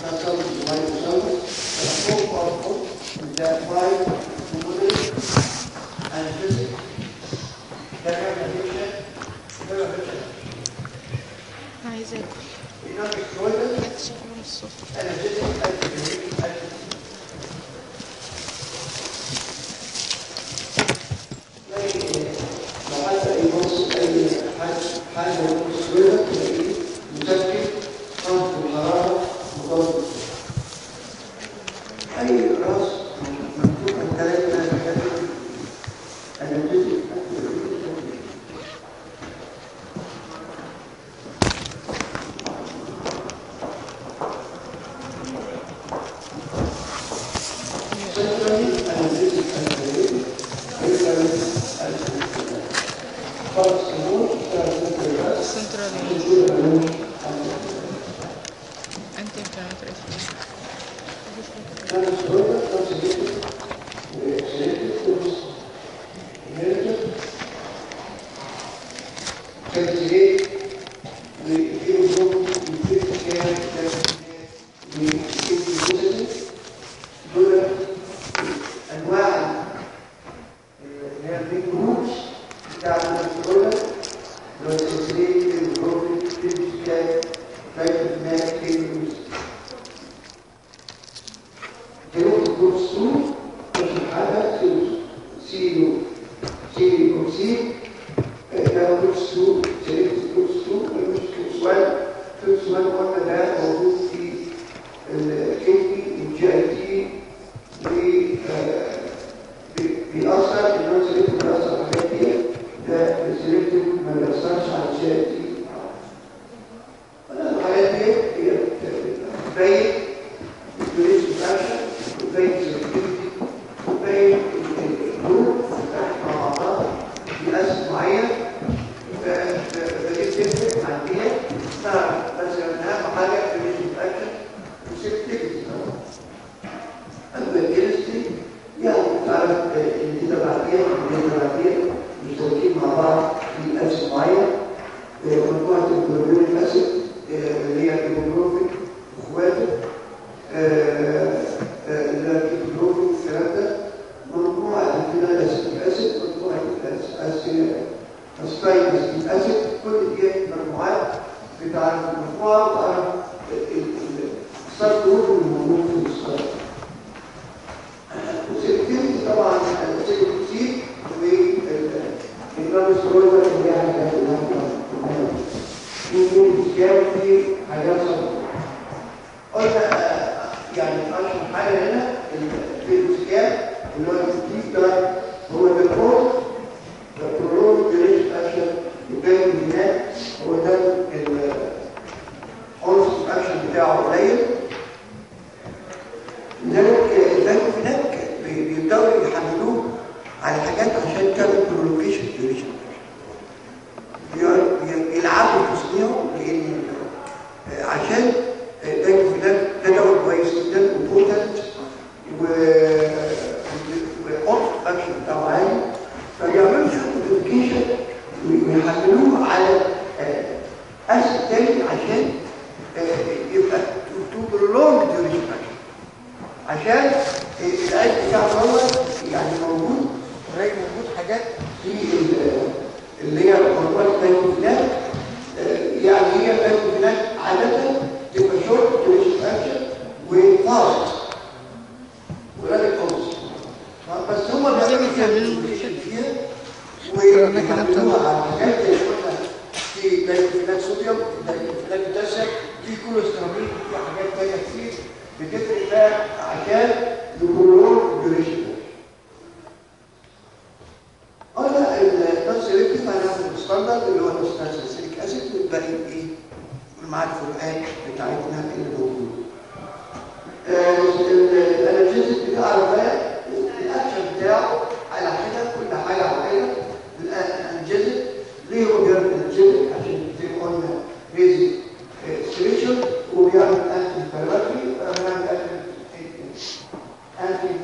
تصل وما يتصل فوق فوق ده فايف وموديل and physics ده كان فيكشن ده فيكشن عايزة اكل economic toilet جت شغل من الصبح energetic activity لو حتى يبص اي حاجه حاجه يبص كده تلاقيه مسكن خفض الحراره مضاد اي راس مكتوب عن ثلاث حاجات energetic activity Centrally, energetic activity, centrally, energetic خلاص النور اشتغل سنترال centrally. انت انفلاماتوري كان الصورة considered selected tools. Inherited. Cultivate the group, the critical care, the inclusivity, دول أنواع اللي هي البيج جروبس بتاع الكورونا اللي هو السلسلين البروفيت الكلينيكال فايتوماك كيميوز جروب جروبس 2 مش حاجة سي سي سي ده جروبس 2 سيلكت جروبس 2 مش جروبس 1 جروبس 1 قلنا ده موجود في الكيدني الجي اي تي بيأثر النون سيلكتيف بيأثر على الحاجات دي ده السيلكتيف ما بيأثرش على الجي اي تي الحاجات دي هي بتبين الجريس بتاعها وتبين السيلكتيفيتي وتبين الجروب بتاعها مع بعضها بأسف معين فدي بتفرق عن دي فمثلا اهم حاجه الجريس اكشن والسيلكتيفيتي أما الجنسي يعني تعرف اللي انت بعدين اللي انت بعدين مشتركين مع بعض في أسد معين آه، مجموعة الجلوبين الأسد آه، اللي هي الجلوبين وإخواته آه، آه، اللي هي الجلوبين والكلام ده مجموعة الفينال أسد الأسد مجموعة الأسد أسفاينس الأسد كل دي مجموعات بتعرف المجموعة وتعرف الصرف الموجود في الصرف وسيكتين طبعا سيكتين والإمام السرور اللي هي حاجات يمكن كان في حاجات صدق قلنا آه، يعني أشهر حاجة هنا في الإسكان اللي هو التكتيك ده هو الريبورت البرولوج جريش أكشن يبين هناك هو ده العنصر الأكشن بتاعه قليل لذلك لذلك هناك بي- بيبداوا يحللوه على حاجات عشان تعمل برولوكيشن ديوريشن يلعبوا في تصنيعه لان آه، عشان آه، ده هناك ده دواء كويس جدا وبوتنت و والاوت اكشن بتاعه عالي فيعملوا شويه موديفيكيشن ويحللوه على اسيد تاني عشان آه، يبقى تو برولونج ديوريشن اكشن عشان العيش بتاع هو يعني موجود راجل موجود حاجات في ال- اللي هي الهرمونات البيوفينات يعني هي البيوفينات عادة تبقى شورت ديوريشن اكشن وفاست وراجل خالص بس هم بيعملوا يعملوا كالكوليشن فيها ويعملوها على حاجات زي ما قلنا في بيوفينات صوديوم بيوفينات بوتاسيوم في كوليسترول في حاجات تانية كتير بتفرق بقى عشان الكلور ديوريشن قلنا النفس الكتريك هناخد الستاندرد اللي هو الستانسيليك اسيد والباقي ايه والمعاد الفروقات بتاعتنا اللي موجوده الانرجيزك بتاع بقى الاكشن بتاعه على حده كل حاجه على حده الانرجيزك ليه هو بيعمل انرجيزك عشان زي ما قلنا بيزك سبيشال وبيعمل انتي انفلاماتوري وبيعمل انتي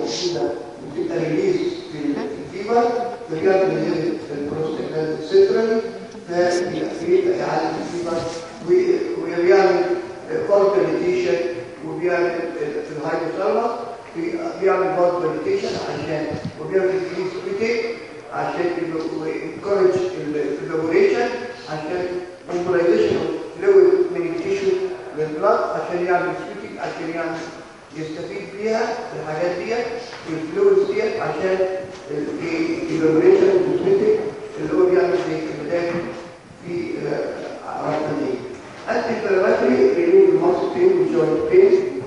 موجوده بتبقى ريليز في الفيبر فبيعمل ريليز في البروستاجلاند سنترالي فبيبقى في اعاده الفيبر و- وبيعمل فالكاليتيشن وبيعمل في الهايبوثالاموس بي- بيعمل فالكاليتيشن عشان وبيعمل انكريز بيتك عشان ينكورج الكولابوريشن عشان موبلايزيشن فلويد من التيشو للبلاد عشان يعمل سبيتنج عشان يعمل يستفيد بيها الحاجات ديت الفلويدز ديت عشان الايفابوريشن والسبيتنج اللي هو بيعمل زي الكبدات في عرفانية انتي انفلاماتوري ريليف الماسل بين والجوينت بين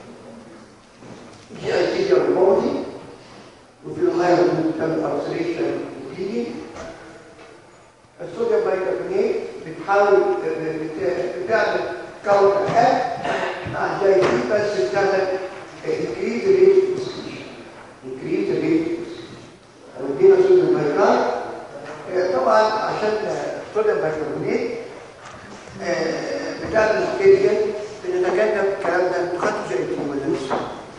جي اي تي بودي وفي الهاير بتعمل ارسليشن وبليدنج الصوديوم بايكربونات بتحاول بت- بتعمل كاونتر اكت مع جاي دي بس بتعمل انكريز ريت انكريز ريت لو ادينا صوديوم بايكربونات طبعا عشان الصوديوم بايكربونات بتعمل سكيليا بنتجنب الكلام ده انتوا خدتوا زي ولا لسه؟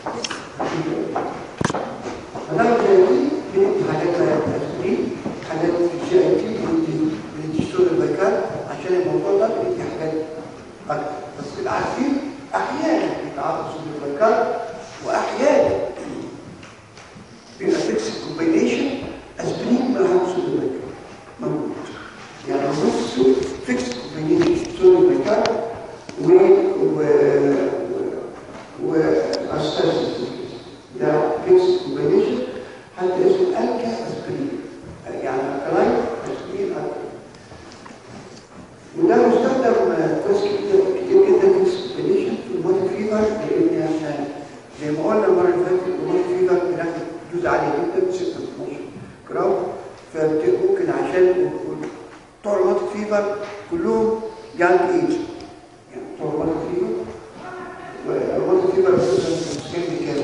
فنعمل زي دي بندي حاجات زي التسمين حاجات في الجي اي تي بندي بندي صوديوم بايكربونات عشان الموضوع ده بندي حاجات اكتر بس تبقى عارفين احيانا بيتعاطى صوديوم بايكربونات واحيانا بيبقى فيكس كومبينيشن اسبرين مع صوديوم بايكربونات موجود يعني نص فيكس كومبينيشن صوديوم بايكربونات و و و واستاذ ده فيكس كومبينيشن حتى اسمه الكا اسبرين يعني الكلاين اسبرين الكا وده مستخدم كويس كتير كتير جدا في السبيليشن في الموت فيفر لان عشان زي ما قلنا المره اللي فاتت الموت فيفر بناخد جزء عالي جدا 6 12 جرام فممكن عشان بتوع الموت فيفر كلهم يانج ايج يعني بتوع الموت فيفر والموت فيفر بتوصل لسكين كام؟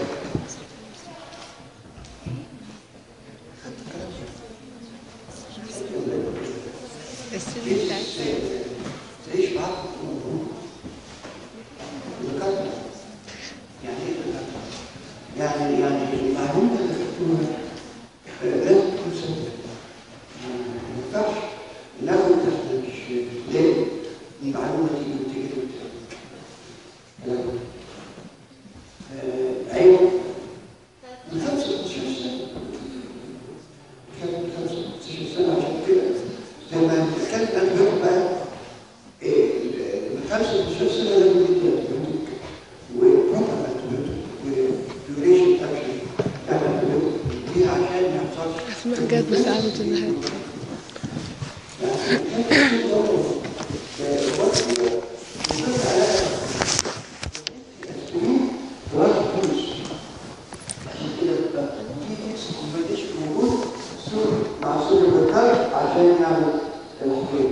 السن بتاعتها تعيش معاك ذكرت يعني ايه ذكرت؟ يعني يعني المعلومه اللي خدتوها آه، لازم تكون سنة ما ينفعش ناخد احنا مش ليه المعلومه دي بتيجي لا آه، عيب من 25 سنه كان من 25 سنه عشان كده لما كانت أنبياء بقى الخمسة وعشرين سنة لازم يدي أنتيبيوتيك وبروبر أنتيبيوتيك وديوريشن أكشن يعني أنتيبيوتيك دي عشان ما يحصلش اسماء جت بس قعدت النهاية عشان يعمل الحكايه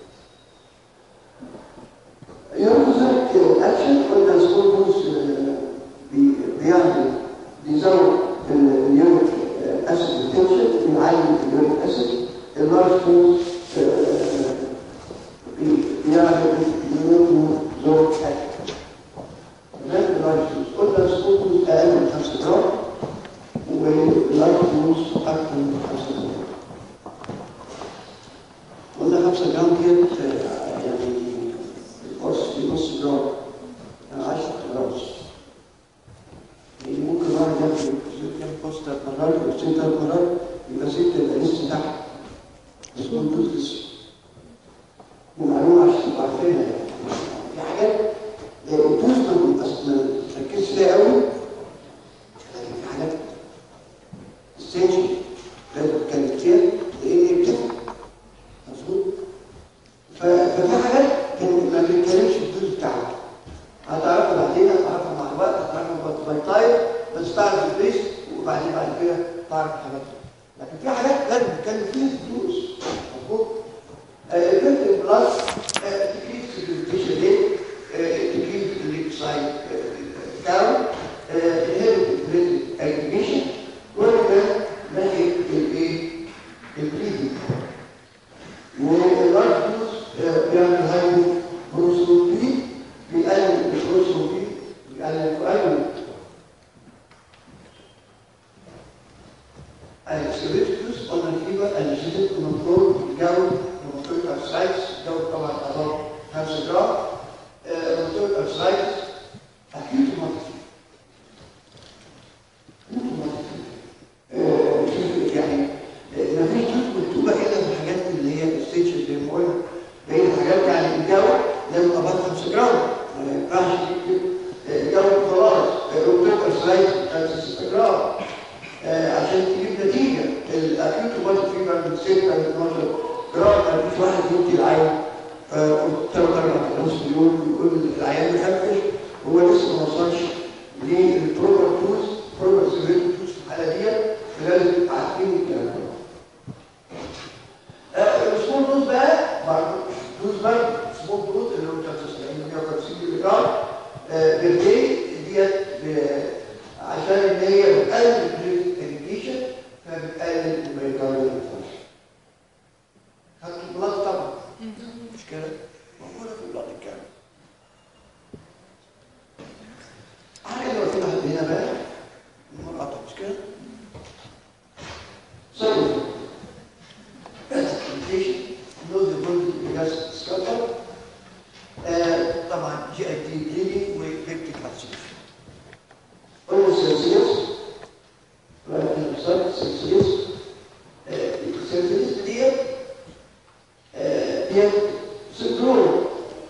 يرمز اكشن قلنا سكول بوز بيعمل بيزود اليوريك اسيد تنشن بيعلي اليوريك اسيد اللارج بوز بيعمل يوريك زود اكشن ده اللارج بوز قلنا سكول بوز اقل من 5 جرام واللارج بوز اكثر من 5 جرام قلنا 5 جرام ديت آه، يعني القرص في نص جرام يعني 10 جرام يعني ممكن واحد ياخد كام قرص تلات مرات او ست تلات مرات يبقى ستة يبقى لسه تحت بس هو الجزء لسه ومعلومة عشان تبقى عارفينها يعني في حاجات الجزء ما ما تركزش فيها قوي لكن في حاجات استنشن لازم تتكلم فيها لان هي بتفرق مظبوط ف- ففي حاجات كان ما بنتكلمش في الجزء بتاعها هتعرفها بعدين هتعرفها مع الوقت هتعرفها باي تايم بس تعرف البيس وبعدين بعد كده تعرف الحاجات دي. لكن في حاجات لازم نتكلم فيها في الدروس مظبوط الفيلم بلس تكليف سيجنفيشن ريت تكليف الليكسايد كاون الهيرو اجريجيشن كل ده ناحيه الايه البريدنج واللارج دوز بيعمل هاي بروسوبي بيقلل البروسوبي بيقلل بيقلل راح يوم خلاص روتوك ارسلايت استقرار عشان تجيب نتيجه الاكيوت مالتي فيبر من 6 ل 12 جرام مفيش واحد يدي العين ثلاث اربع نص مليون يقول العيان مخفش هو لسه ما وصلش للبروبر توز بروبر سيفيرتي توز في الحاله ديت فلازم تبقى عارفين الكلام ده. السمول دوز بقى برضه دوز برضه سمول دوز اللي هو 93 150 مللي جرام بير داي ديت عشان ان هي بتقلل الريديشن فبتقلل الميكروبيال فانكشن. خدت البلاط طبعا مش كده؟ موجوده في البلاط الكامل. عايز اقول لك هنا بقى المقاطعه مش كده؟ صدق presentation knows the world because scatter طبعا جي اي تي bleeding وفيكتيك calcification قلنا السلسلس ولكن الصدق السلسلس السلسلس ديت هي سندروم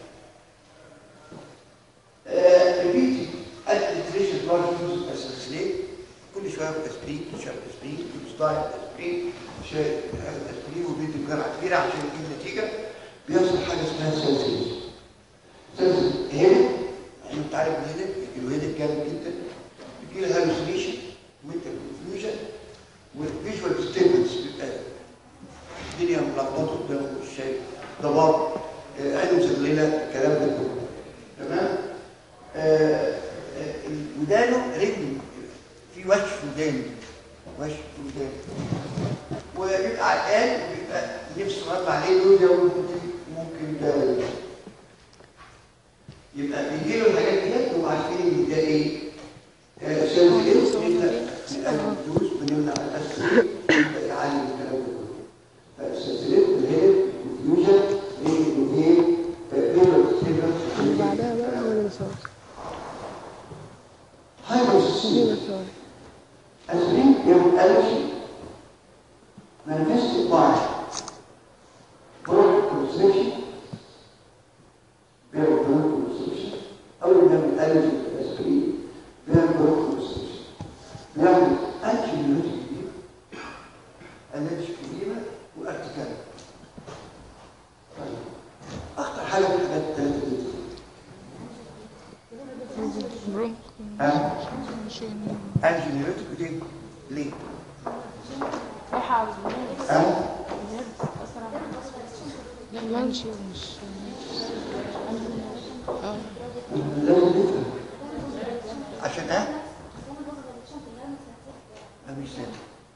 ريبيتي ادمنستريشن لارج دوز السلسلين كل شويه اسبرين شويه اسبرين كل ستايل اسبرين شويه اسبرين وبيدي بجرعه كبيره عشان يجيب نتيجه بيحصل حاجه اسمها سلسلس سلسلس هنا يعني انت عارف الهيدك الهيدك جامد جدا بيجي له هالوسينيشن ومنتال كونفيوجن وفيجوال ديستربنس بيبقى الدنيا ملخبطه قدامه مش شايف ضباب عينه مزغلله الكلام ده كله تمام آه ودانه رجل في وش في ودانه وش في ودانه وبيبقى عرقان وبيبقى نفسه رد عليه دول ده ممكن ممكن ده يبقى بيجي له الحاجات ديت وهم عارفين ان ده ايه؟ سيلز ايه؟ بنقلل الدوز بنمنع الاسيد يبقى يعلم الكلام ده كله فالسلسلات والهيد والفيوجن ايه وايه اللي بعدها بقى ولا صور هايبوسيستين دي صور Aspirin يعمل allergy manifested by bronchial constriction بيعمل bronchial constriction أول ما يعمل allergy للأسبرين بيعمل bronchial constriction بيعمل antibiyotic edema allergic edema وارتكاب طيب أخطر حاجة في الحاجات الثلاثة دي برونكو ها؟ شو انجينيروتيك ودي ليه؟ رايحة بالليل ها؟ لا مانشي مش اه لازم نفهم عشان ايه؟ أنا مش سامع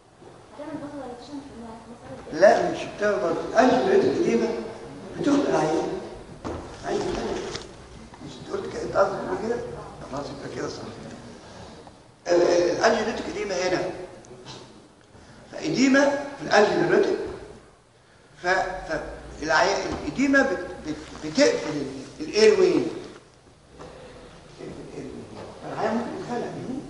لا مش بتاخد انجينيروتيك ودي بتخلق العيان عين مش قلت كده انت قصدك تقول كده؟ خلاص يبقى كده صح الانجينيروتيك اديمه هنا فاديمه في الانجينيروتيك ف فالعيان الاديمه بت... بت... بتقفل الاير واي العيان ممكن يتخلق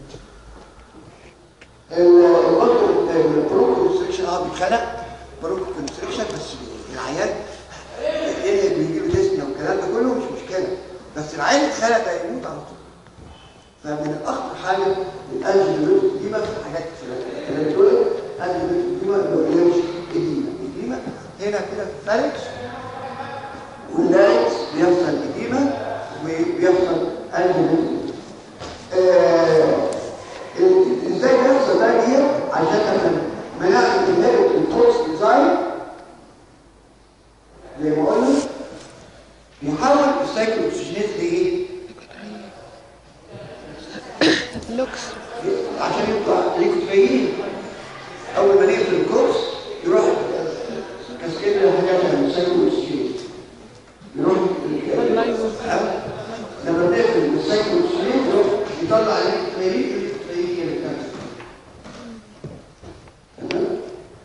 برضه البروكو كونستريكشن اه بيتخلق بروكو كونستريكشن بس العيان يلهج ويجي له ديسنيا والكلام ده كله مش مشكله بس العيان اتخلق ده يموت على طول فمن الاخطر حاجه الانجيولوجيك ديما في حاجات كتير اللي بتقول انجيولوجيك ديما اللي هو الانجيولوجيك اديما اديما هنا كده في الفارج واللاريكس بيحصل اديما وبيحصل انجيولوجيك آه ازاي بيحصل ده دي عشان احنا مناعه الهيرت التوكس ديزاين زي ما قلنا بيحول السايكل اوكسجينيز لايه؟ لوكس عشان يطلع ليكوتريين اول ما نقفل الكورس يروح كاسكيد الحاجات من السايكل اوكسجين يروح اللايبو. أه؟ لما نقفل السايكل اوكسجين يروح يطلع ليكوتريين الليكوتريين هي اللي بتعمل تمام؟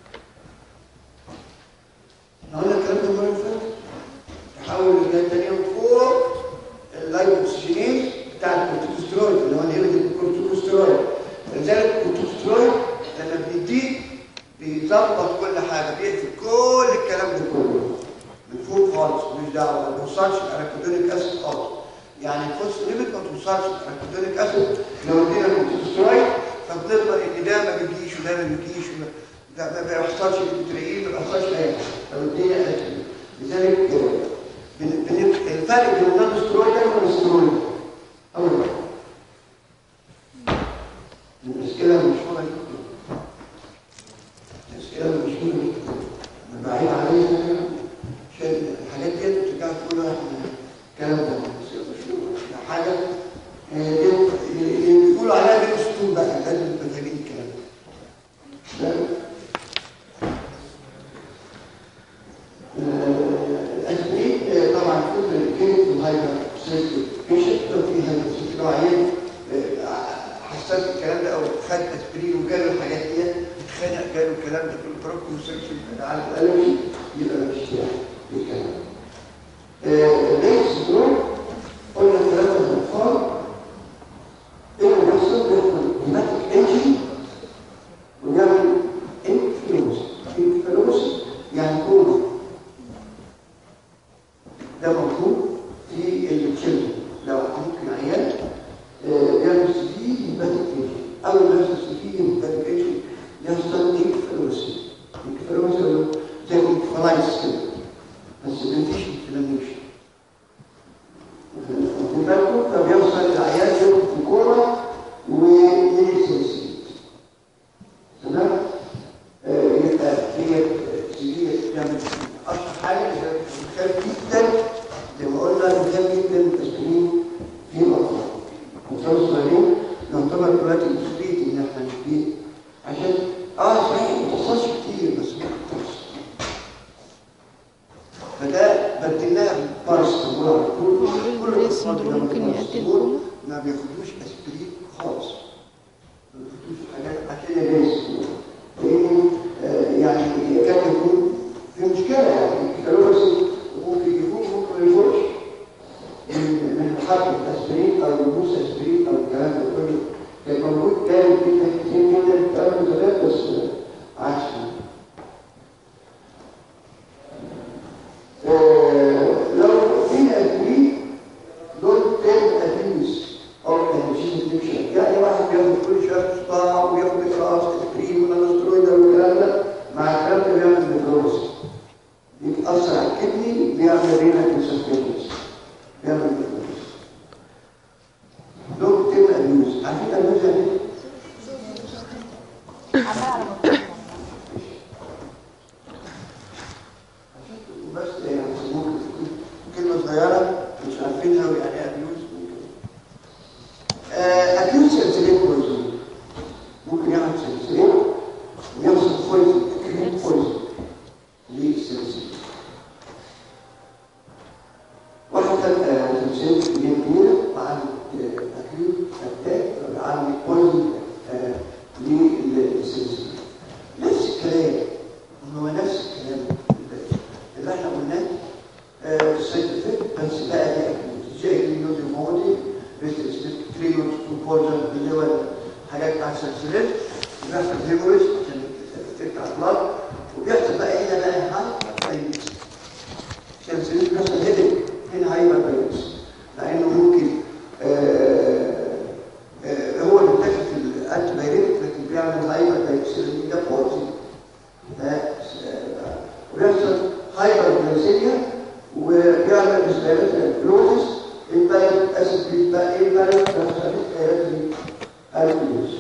احنا قلنا الكلام ده المره اللي فاتت تحول الجهه الثانيه فوق اللايبوكسجينيز بتاع الكورتيكوستيرويد اللي هو الهيبت الكورتيكوستيرويد لذلك الكورتيكوستيرويد لما بنديه بي- ليميت ما توصلش الاركيدونيك اسيد لو ادينا كورتيزوسترويد فبنضمن ان ده ما بيجيش وده ما بيجيش وما ده ما بيحصلش للبتريين ما بيحصلش اي حاجه لو ادينا أسيد. لذلك آه، بن- بن- الفرق بين النون سترويد والسترويد اول واحد المشكله المشهوره دي المشكله المشهوره دي انا بعيد عليها عشان الحاجات دي بترجع تقول الكلام ده بس مش حاجه آه، دي اللي بيقولوا عليها دي اسطول بقى لازم نبقى فاهمين الكلام ده ده الأسبرين آه، طبعا كل الكيميك والهايبر سيستم بيشنت لو في هايبر سيستم عيان آه، حساس الكلام ده او خد اسبرين وجاله الحاجات دي اتخانق جاله الكلام ده في البروكو سيكشن على الالمي يبقى مش يعني الكلام ليس دول قلنا ثلاثة الأطفال إيه اللي بيحصل؟ بيحصل هيماتيك انجي ويعمل انفلوس انفلوس يعني كوما ده موجود في التشيلدرن لو ممكن عيان آه، بيعمل سيفير هيماتيك انجي أول ما يحصل سيفير هيماتيك انجي يحصل انفلوس انفلوس زي انفلايس كده بس مفيش انفلاميشن واخد بالكم فبيوصل العيان يدخل في كوما وينسى تمام آه، يبقى هي سيدية تعمل أشهر حاجة هي بتخاف جدا زي ما قلنا بتخاف جدا من التسكين في الأطفال أطفال صغيرين نعتبر دلوقتي مسؤولية إن إحنا نبيه عشان آه صحيح ما بتحصلش كتير بس ما بتحصلش فده بدلناها بالبارستامول على طول بيقولوا كل الرئيس الأطفال سندروم بياخدوا ممكن يؤدي بارستامول، لكوما؟ ما بياخدوش اسبرين خالص ما بياخدوش حاجات عشان الرئيس لأن آه، يعني كان يكون في مشكلة يعني كانوا بس ممكن يفوق ممكن ما يفوقش من من حرب الاسبرين او البوس اسبرين او الكلام ده كله كان موجود كان في كتير جدا كانوا زمان بس عكس آه، لو في اسبرين دول تم ابيوز او انرجي ادكشن يعني واحد بياخد كل شهر صداع وياخد اقراص اسبرين ونانسترويد والكلام ده مع الكلام ده بيعمل نيكروز بيتاثر على الكدني بيعمل رينا انسفيشنس بيعمل نيكروز دول تم ابيوز عارفين ابيوز يعني ايه؟ عمال على بطال بس يعني ممكن تكون كلمة صغيرة مش عارفينها ويعني ايه ابيوز ابيوز سلسلين بويزن ممكن يعمل سلسلين ويحصل بويزن اكيد بويزن للسلسلة واحد خد سلسلة سلسلين كبيرة وعمل اكيد اتاك عمل بويزن للسلسلة نفس الكلام هو نفس الكلام اللي احنا قلناه آه، في السيد الفيلم بس بقى دي اكيد جاي اليوز الماضي ريترسبكت تريون كومبوزر اللي هو الحاجات بتاع السلسلات بيحصل هيموريج عشان تفتح البلاد وبيحصل بقى هنا بقى هايبر سلسلات بيحصل هيدك هنا هايبر بايوس لانه ممكن آه، آه، هو اللي بيتاخد في الانتي بايريتك لكن بيعمل هايبر بايوس ده بوزي ويحصل هايبر جلاسيميا ويعمل اسبيرات كلوزس البلد اسيد بيبقى ايه البلد بيحصل اسبيرات الكلوز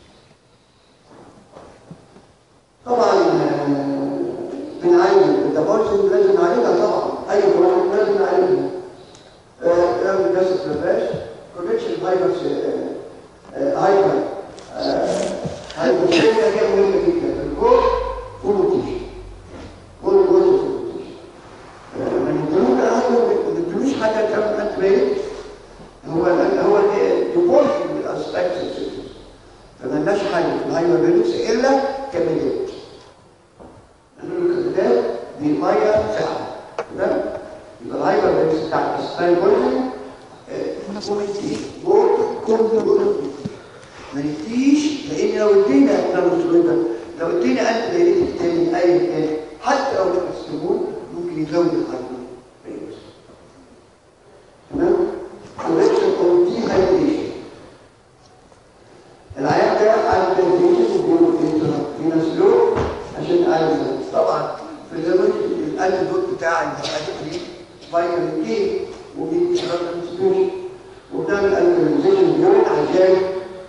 طبعا آه، بنعالج الدبارسن لازم نعالجها طبعا اي مرض لازم نعالجها آه، لازم بس الفلاش كوريكشن هايبر هايبر هايبر دي مهمه جدا الجوع والروتيشن كل جزء في الروتيشن ما ندلوش اهله ما ندلوش حاجه تعمل انت بايت هو هو يبورش من الاسبكتس فما لناش حاجه في الهايبر بيلكس الا كمادات نقول له كمادات دي ميه ساعه تمام يبقى الهايبر بيلكس بتاع الاسبان بويزن ما نديش لان لو ادينا نانوسترويدر لو ادينا انت بايريتك تاني اي كان حتى لو السموم ممكن يزود الهايبر بيلكس تمام؟ correction of علشان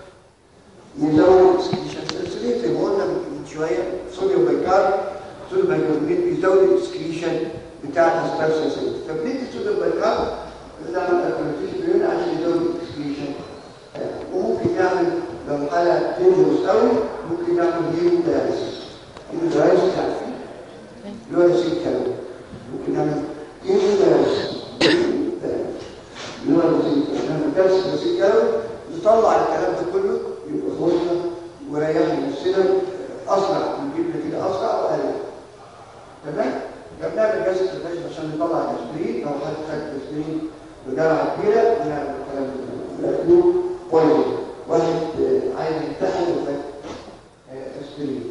نزود السكريشن السلسلين زي ما قلنا من شويه صوديوم بايكارب صوديوم بايكاربونات بيزود السكريشن بتاع الاسبرسلسلين فبندي صوديوم بايكارب نعمل الكونتيشن عشان يزود السكريشن وممكن نعمل لو الحاله دينجرس قوي ممكن نعمل هيمو داياليسيس هيمو داياليسيس عارفين اللي هو نسيت كلام ممكن نعمل هيمو داياليسيس اللي هو نسيت نعمل درس نسيت كلام نطلع الكلام ده كله يبقى فوزنا وريحنا نفسنا اسرع نجيب نتيجه اسرع واقل تمام؟ بنعمل جلسه الفجر عشان نطلع الاسبرين لو حد خد اسبرين بجرعه كبيره بنعمل الكلام ده يكون كويس واحد آه، عايز يمتحن وخد آه، اسبرين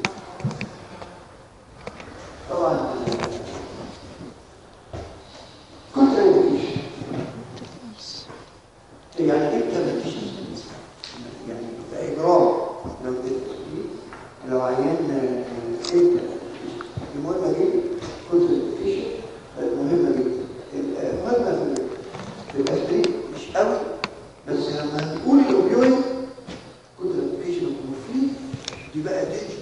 طبعا كنت انديكيشن يعني انت ما تجيش يعني ده اجرام لو تدري لو عيان آه، انت المهمه دي كنت انديكيشن مهمه جدا المهمه في في الاسبرين مش قوي بس لما هنقول الاوبيويد كنت انديكيشن المفيد دي بقى دينجر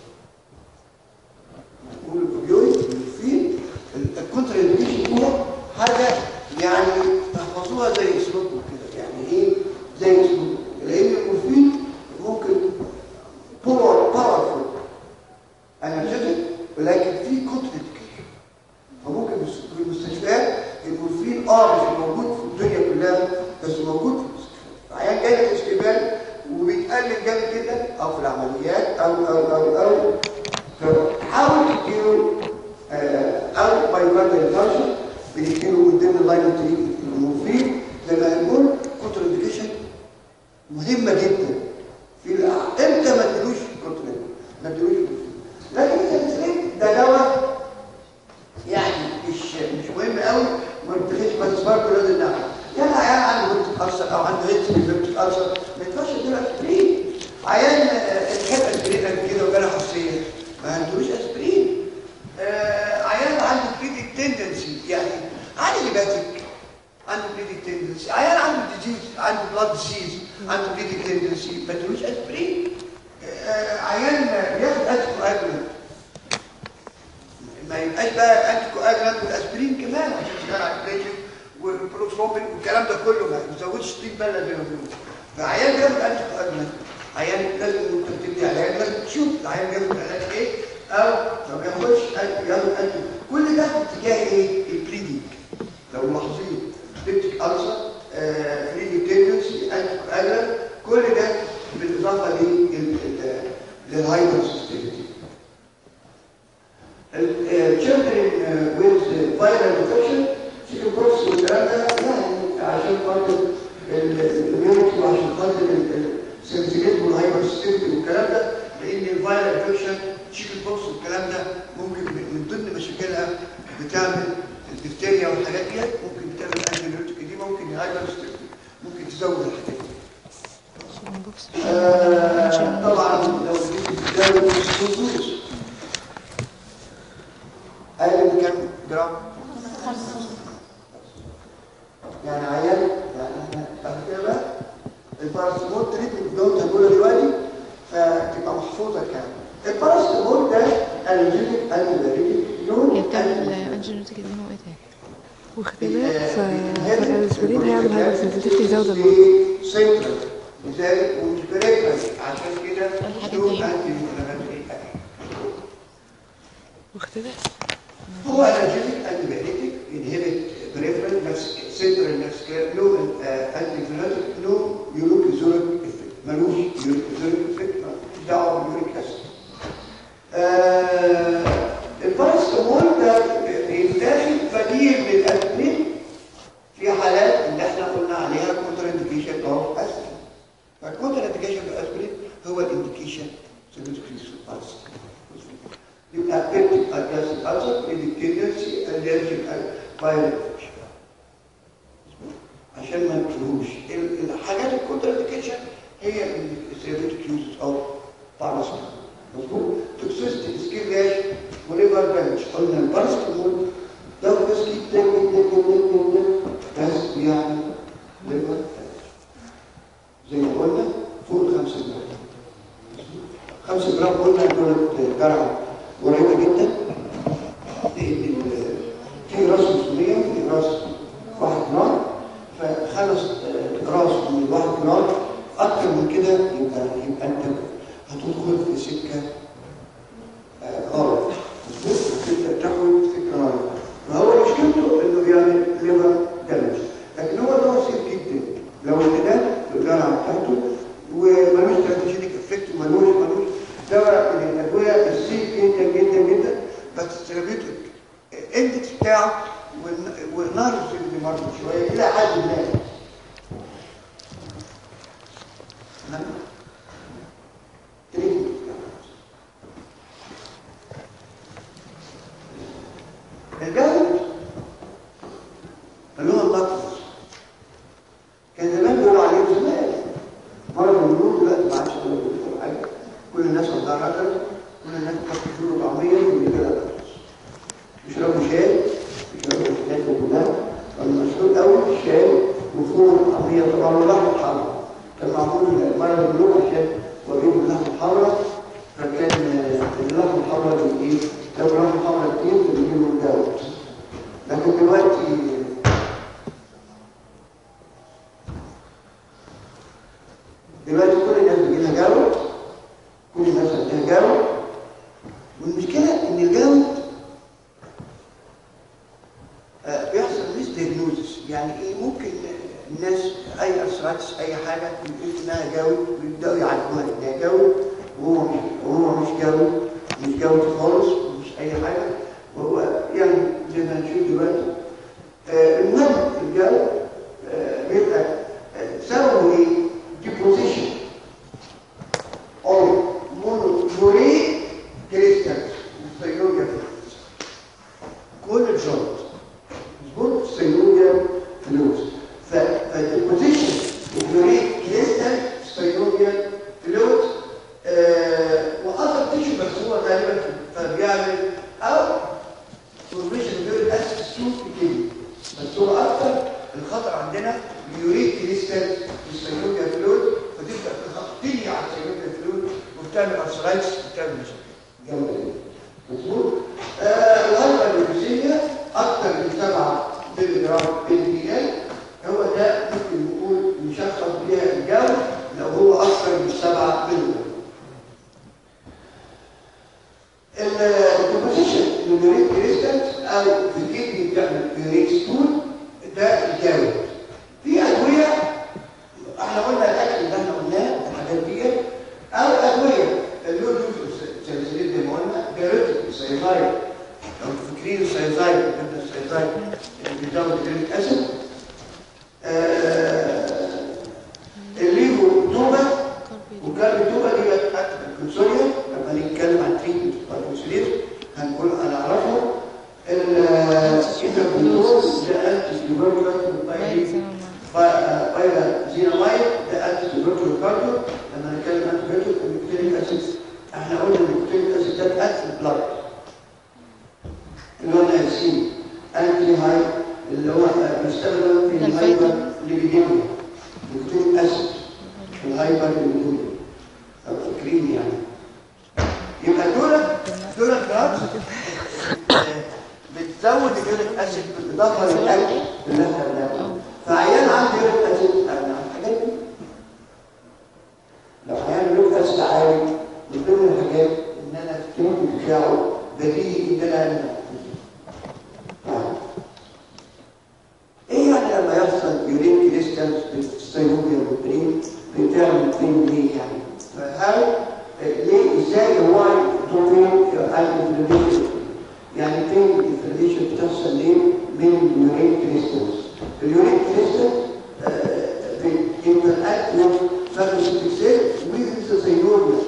نقول الاوبيويد المفيد الكونتر انديكيشن هو حاجه يعني تحفظوها زي اسلوبكم كده يعني ايه زي اسلوبكم لان المفيد ممكن باور باورفول انرجيتك ولكن في كونتر انديكيشن فممكن في المستشفيات المورفين اه مش موجود في الدنيا كلها بس موجود في المستشفيات عيان جاي لك استقبال وبيتقلل جامد جدا او في العمليات او او او او فحاول تديله آه، او باي كارديال انفاركشن بنديله من ضمن اللاين اوف المورفين زي ما هنقول كونتر انديكيشن مهمه جدا في الع- امتى ما تديلوش كونتر ما تديلوش مورفين لكن الانسولين ده دواء يعني مش مش مهم قوي ما بتخش بس برضه لازم نعمل يعني عيان عنده بنت ألسر او عنده هيتس من بنت ألسر ما ينفعش يديله اسبرين عيان آه، الحب اسبرين قبل كده وجاله حساسيه ما عندوش اسبرين آه، عيان عنده بليدنج تندنسي يعني عنده هيباتيك عنده بليدنج تندنسي عيان عنده ديزيز عنده بلاد ديزيز عنده بليدنج تندنسي ما تديلوش اسبرين آه، عيان بياخد اسكو اجمنت ما يبقاش بقى انتي كواجلانت والاسبرين كمان عشان يشتغل على البريشن والبروثرومبين والكلام ده كله ما يزودش طين بله بينه وبينه فعيان بياخد انتي كواجلانت عيان لازم انت بتدي عيان لازم تشوف العيان بياخد علاج ايه او ما بياخدش انتي بياخد انتي كل ده في اتجاه ايه؟ البليدنج لو ملاحظين بيبتيك ألسر فريدي تندنسي انتي كواجلانت كل ده بالاضافه لل للهايبر سنسيتيفيتي children uh, with uh, viral infection chicken pox والكلام ده يعني عشان خاطر الاميونيتي وعشان خاطر السنسيتيف والهايبر سنسيتيف والكلام ده لان الفيرال انفكشن chicken pox والكلام ده ممكن من ضمن مشاكلها بتعمل الدفتيريا والحاجات دي ممكن بتعمل انتيبيوتيك دي ممكن هايبر سنسيتيف ممكن تزود الحاجات دي آه، طبعا لو جيت تزود الخصوص اقل من كام جرام يعني عيان يعني احنا بعد كده بقى الباراسيتامول تريتمنت دول هنقولها دلوقتي فتبقى محفوظه كام الباراسيتامول ده انرجيتك انتي هي بتعمل انجينوتيك ادينو ايه تاني واختلاف فالاسبرين هيعمل هايبر سنسيتيفيتي يزود المرض سنترال لذلك ومش بريفرال عشان كده الحاجة دول دي. انتي واختلاف هو انرجيتك انتي بيريتك انهبت بريفرال نفس سنترال نفس كلام له انتي فينوتيك له يوريك زوريك افكت ملوش يوريك زوريك افكت ملوش دعوه باليوريك اسيد الباراسيتامول ده بيتاخد بديل للاسبرين في حالات اللي احنا قلنا عليها كونتر انديكيشن اوف اسبرين فالكونتر انديكيشن اوف اسبرين هو الانديكيشن سيرفيس يبقى بيبتيك الجاس الالسر انديكيتنسي الرجيك فايرال عشان ما نقولوش ال- الحاجات الكونتر انديكيشن هي السيرفيتك يوز اوف باراسيتامول مظبوط توكسيستي سكين راش وليفر دامج قلنا الباراسيتامول ده بس جدا جدا جدا جدا بس يعني ليفر دامج زي ما قلنا ما قلنا دول جرعه قريبه جدا لان ال- في راس مسؤوليه في راس واحد نار فخمس آه، راس من واحد نار اكتر من كده يبقى يبقى انت هتدخل في سكه آه، غلط مظبوط تبدا تاخد سكه غلط فهو مشكلته انه بيعمل ليفر دامج لكن هو ده بسيط جدا لو ابتدى بالجرعه بتاعته وملوش ثيرابيوتيك افكت وملوش ملوش دواء من الادويه السيف جدا جدا جدا بس الثيرابيوتيك الاندكس بتاعه والن- والنار اللي مرض شويه الى حد ما تمام؟ تريد الجهل اللي هو اللطف كان زمان بيقولوا عليه زمان مرض النور دلوقتي ما عادش بيقولوا عليه حاجه كل الناس عندها رجل كل الناس بتحط فلوس طعميه واللي كده خلاص يشربوا شاي يشربوا شاي وكلها المشهور قوي الشاي وفول طعميه طبعا اللحمه الحمراء كان معمول مرض النور عشان وريهم اللحمه الحمراء فكان آه، اللحمه الحمراء دي ايه؟ لو اللحمه الحمراء كتير بيجيبوا الدواء لكن دلوقتي دلوقتي كل الناس بيجي لها جود كل الناس عندها جود والمشكله ان الجود آه، بيحصل مش دياجنوزس يعني ايه ممكن الناس اي ارثرايتس اي حاجه يقول انها جود ويبداوا يعالجوها انها جود وهو مش وهو مش جود مش جود خالص مش اي حاجه وهو يعني زي ما هنشوف دلوقتي آه، المهم الجو آه، بيبقى آه، سببه ايه؟ deposition of monourate crystals synovial fluids كل الجلد مظبوط synovial fluids ف فالdeposition of urate crystal synovial fluids آه، واثر تيشو بس هو غالبا فبيعمل او فورميشن يوريك اسيد سوق كتير بس هو اكتر الخطر عندنا اليوريك كريستال والسيلوكيا فلويد فتبدا تغطي على السيلوكيا فلويد وبتعمل ارثرايتس وبتعمل مشاكل جامده جدا مظبوط آه الهايبرليوسيميا اكتر من 7 مللي جرام ال بي ال هو ده ممكن نقول نشخص بيها الجو لو هو اكتر من 7 مللي جرام الكومبوزيشن اليوريك كريستالز او في الكدني بتعمل يوريك ستول ده الجو في ادويه احنا قلنا الاكل اللي احنا قلناه الحاجات دي او ادويه اللي هو سلسلين زي ما قلنا بيريتك سايزايد لو فاكرين السايزايد قلنا السايزايد اللي بيزود اليوريك اسيد الليفو توبه وكان التوبه دي بتاعت الكونسوليا لما نتكلم عن تريتمنت الكونسوليا هنقول هنعرفه الانتركونتول ده انتي سيبرجر فايرا زينامايد ده انتي سيبرجر كارديو لما نتكلم عن سيبرجر النيكوتينيك اسيد احنا قلنا النيكوتينيك اسيد ده انتي بلاد اللي هو الانسين انتي هاي اللي هو بيستخدم في الهايبر ليبيديميا النيكوتينيك اسيد في الهايبر ليبيديميا أو فاكرين يعني يبقى دول دول الدراجز بتزود اليوريك اسيد بالاضافه للاكل اللي احنا بناكله فعيان عنده يوريك اسيد انا الحاجات دي لو عيان يوريك اسيد عالي من ضمن الحاجات ان انا الكيميكال بتاعه بديهي ان انا ايه يعني لما يحصل يورين كريستالز بالسيلوبيا والبرين بتعمل فين ليه يعني فهل ليه ازاي هو توفين الانفلاميشن يعني فين الانفلاميشن بتحصل ليه من اليورين كريستالز اليورين كريستال بينتراكت مع فاجوسيتيك سيل والسيلوبيا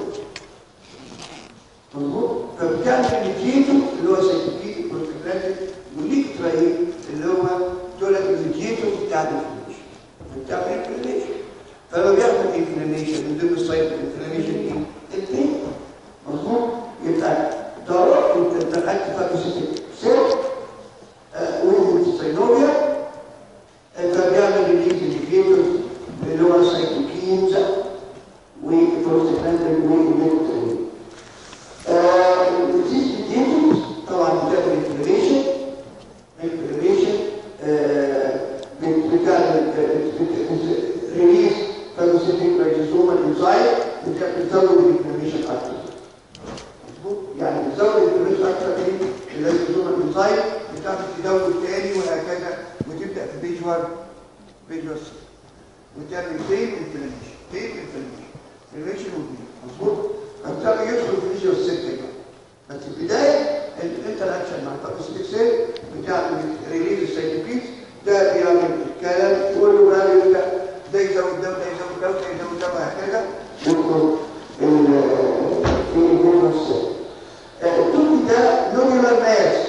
مظبوط فبتعمل ميديتو اللي هو سيتوكين بروتوكلاتيك والليكترايد اللي هو دول الميديتو بتاع الانفلاميشن بتعمل انفلاميشن فلما بيعمل انفلاميشن من ضمن السايد انفلاميشن ايه؟ الاثنين مظبوط يبقى ضرر انت انتراكت فاجوسيتيك سيل والسيلوبيا فبيعمل ريليز انديكيتورز اللي هو السيتوكينز والبروستاجلاندين والميتوترين بين انفلاميشن بين انفلاميشن انفلاميشن وبين مظبوط فبتبقى يدخل في فيزيو السكه بس البدايه الانتراكشن مع الطاقه سيل بتعمل ريليز السيتوكينز ده بيعمل الكلام كله بقى يبدا ده يزود ده وده يزود ده وده يزود ده وهكذا يدخل في الجلوكوز التوكي ده نومينال ماس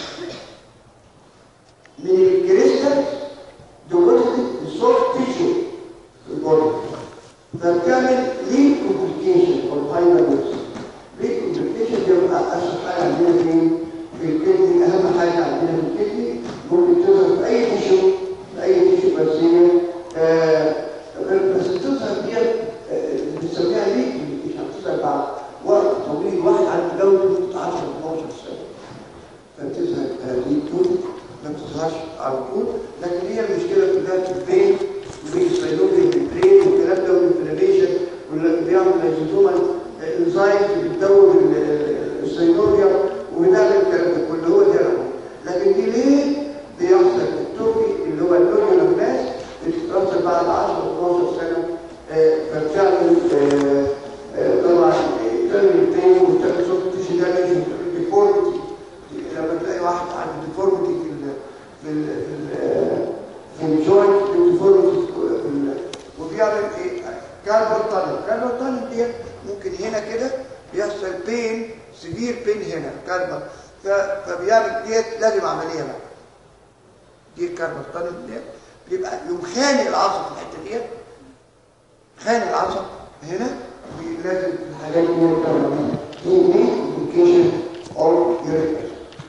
من الكريستال دوبلت السوفت تيشو في البودي فبتعمل ليه كومبليكيشن او هايبر ليه كومبليكيشن بيبقى اشهر حاجه عندنا فين في الكدني اهم حاجه عندنا في الكدني ممكن تظهر في اي تيشو في اي تيشو بسيطه آه بس تظهر دي آه، بنسميها ليه كومبليكيشن بتظهر بعد وقت طويل واحد عنده جوده مده 10 12 سنه فبتظهر هذه طول ما بتظهرش على طول لكن هي المشكله كلها في البين والسيلوبي في البرين والكلام ده والانفلاميشن واللي بيعمل لايزوزومال انزايم اللي بتدور السيلوبيا وبنعمل الكلام ده كله هو ده لكن دي ليه بيحصل التوكي اللي هو اللون الناس بتترسل بعد 10 12 سنه آه، فبتعمل آه، آه، طبعا آه، تعمل البين وتعمل صوت تيشي دامج وتعمل ديفورمتي لما تلاقي واحد عنده ديفورمتي في ال في ال في ال في الجوينت ديفورمتي في ال وبيعمل ايه كاربون تانل كاربون تانل ديت ممكن هنا كده بيحصل بين سيفير بين هنا كاربون ف- فبيعمل ديت لازم عمليه بقى دي الكاربون تانل ديت بيبقى يوم خانق العصب في الحته ديت خانق العصب هنا بي- لازم الحاجات دي تعمل دي دي كومبليكيشن او يوريك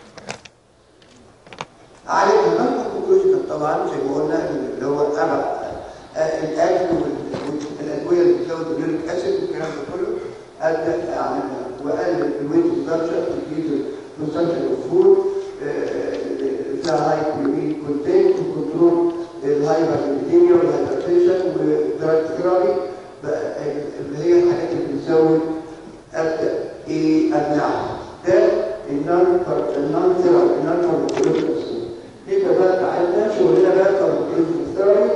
عارف المنطق الكوكولوجيكال طبعا زي ما قلنا اللي هو ابع الاكل والادويه اللي بتزود اليوريك اسيد والكلام ده كله ادى يعني وقلل الويت برودكشن تكليف الكونسنتريشن اوف فود فيها هاي كلورين كونتنت وكنترول الهايبر ليبيديميا والهايبرتنشن والدراج ثيرابي اللي هي الحاجات اللي بتزود ابدا ايه ابنائها ده النون النون ثيرابي النون فارماكولوجيكال يبقى بقى تعالى شغلنا بقى فارماكولوجيكال ثيرابي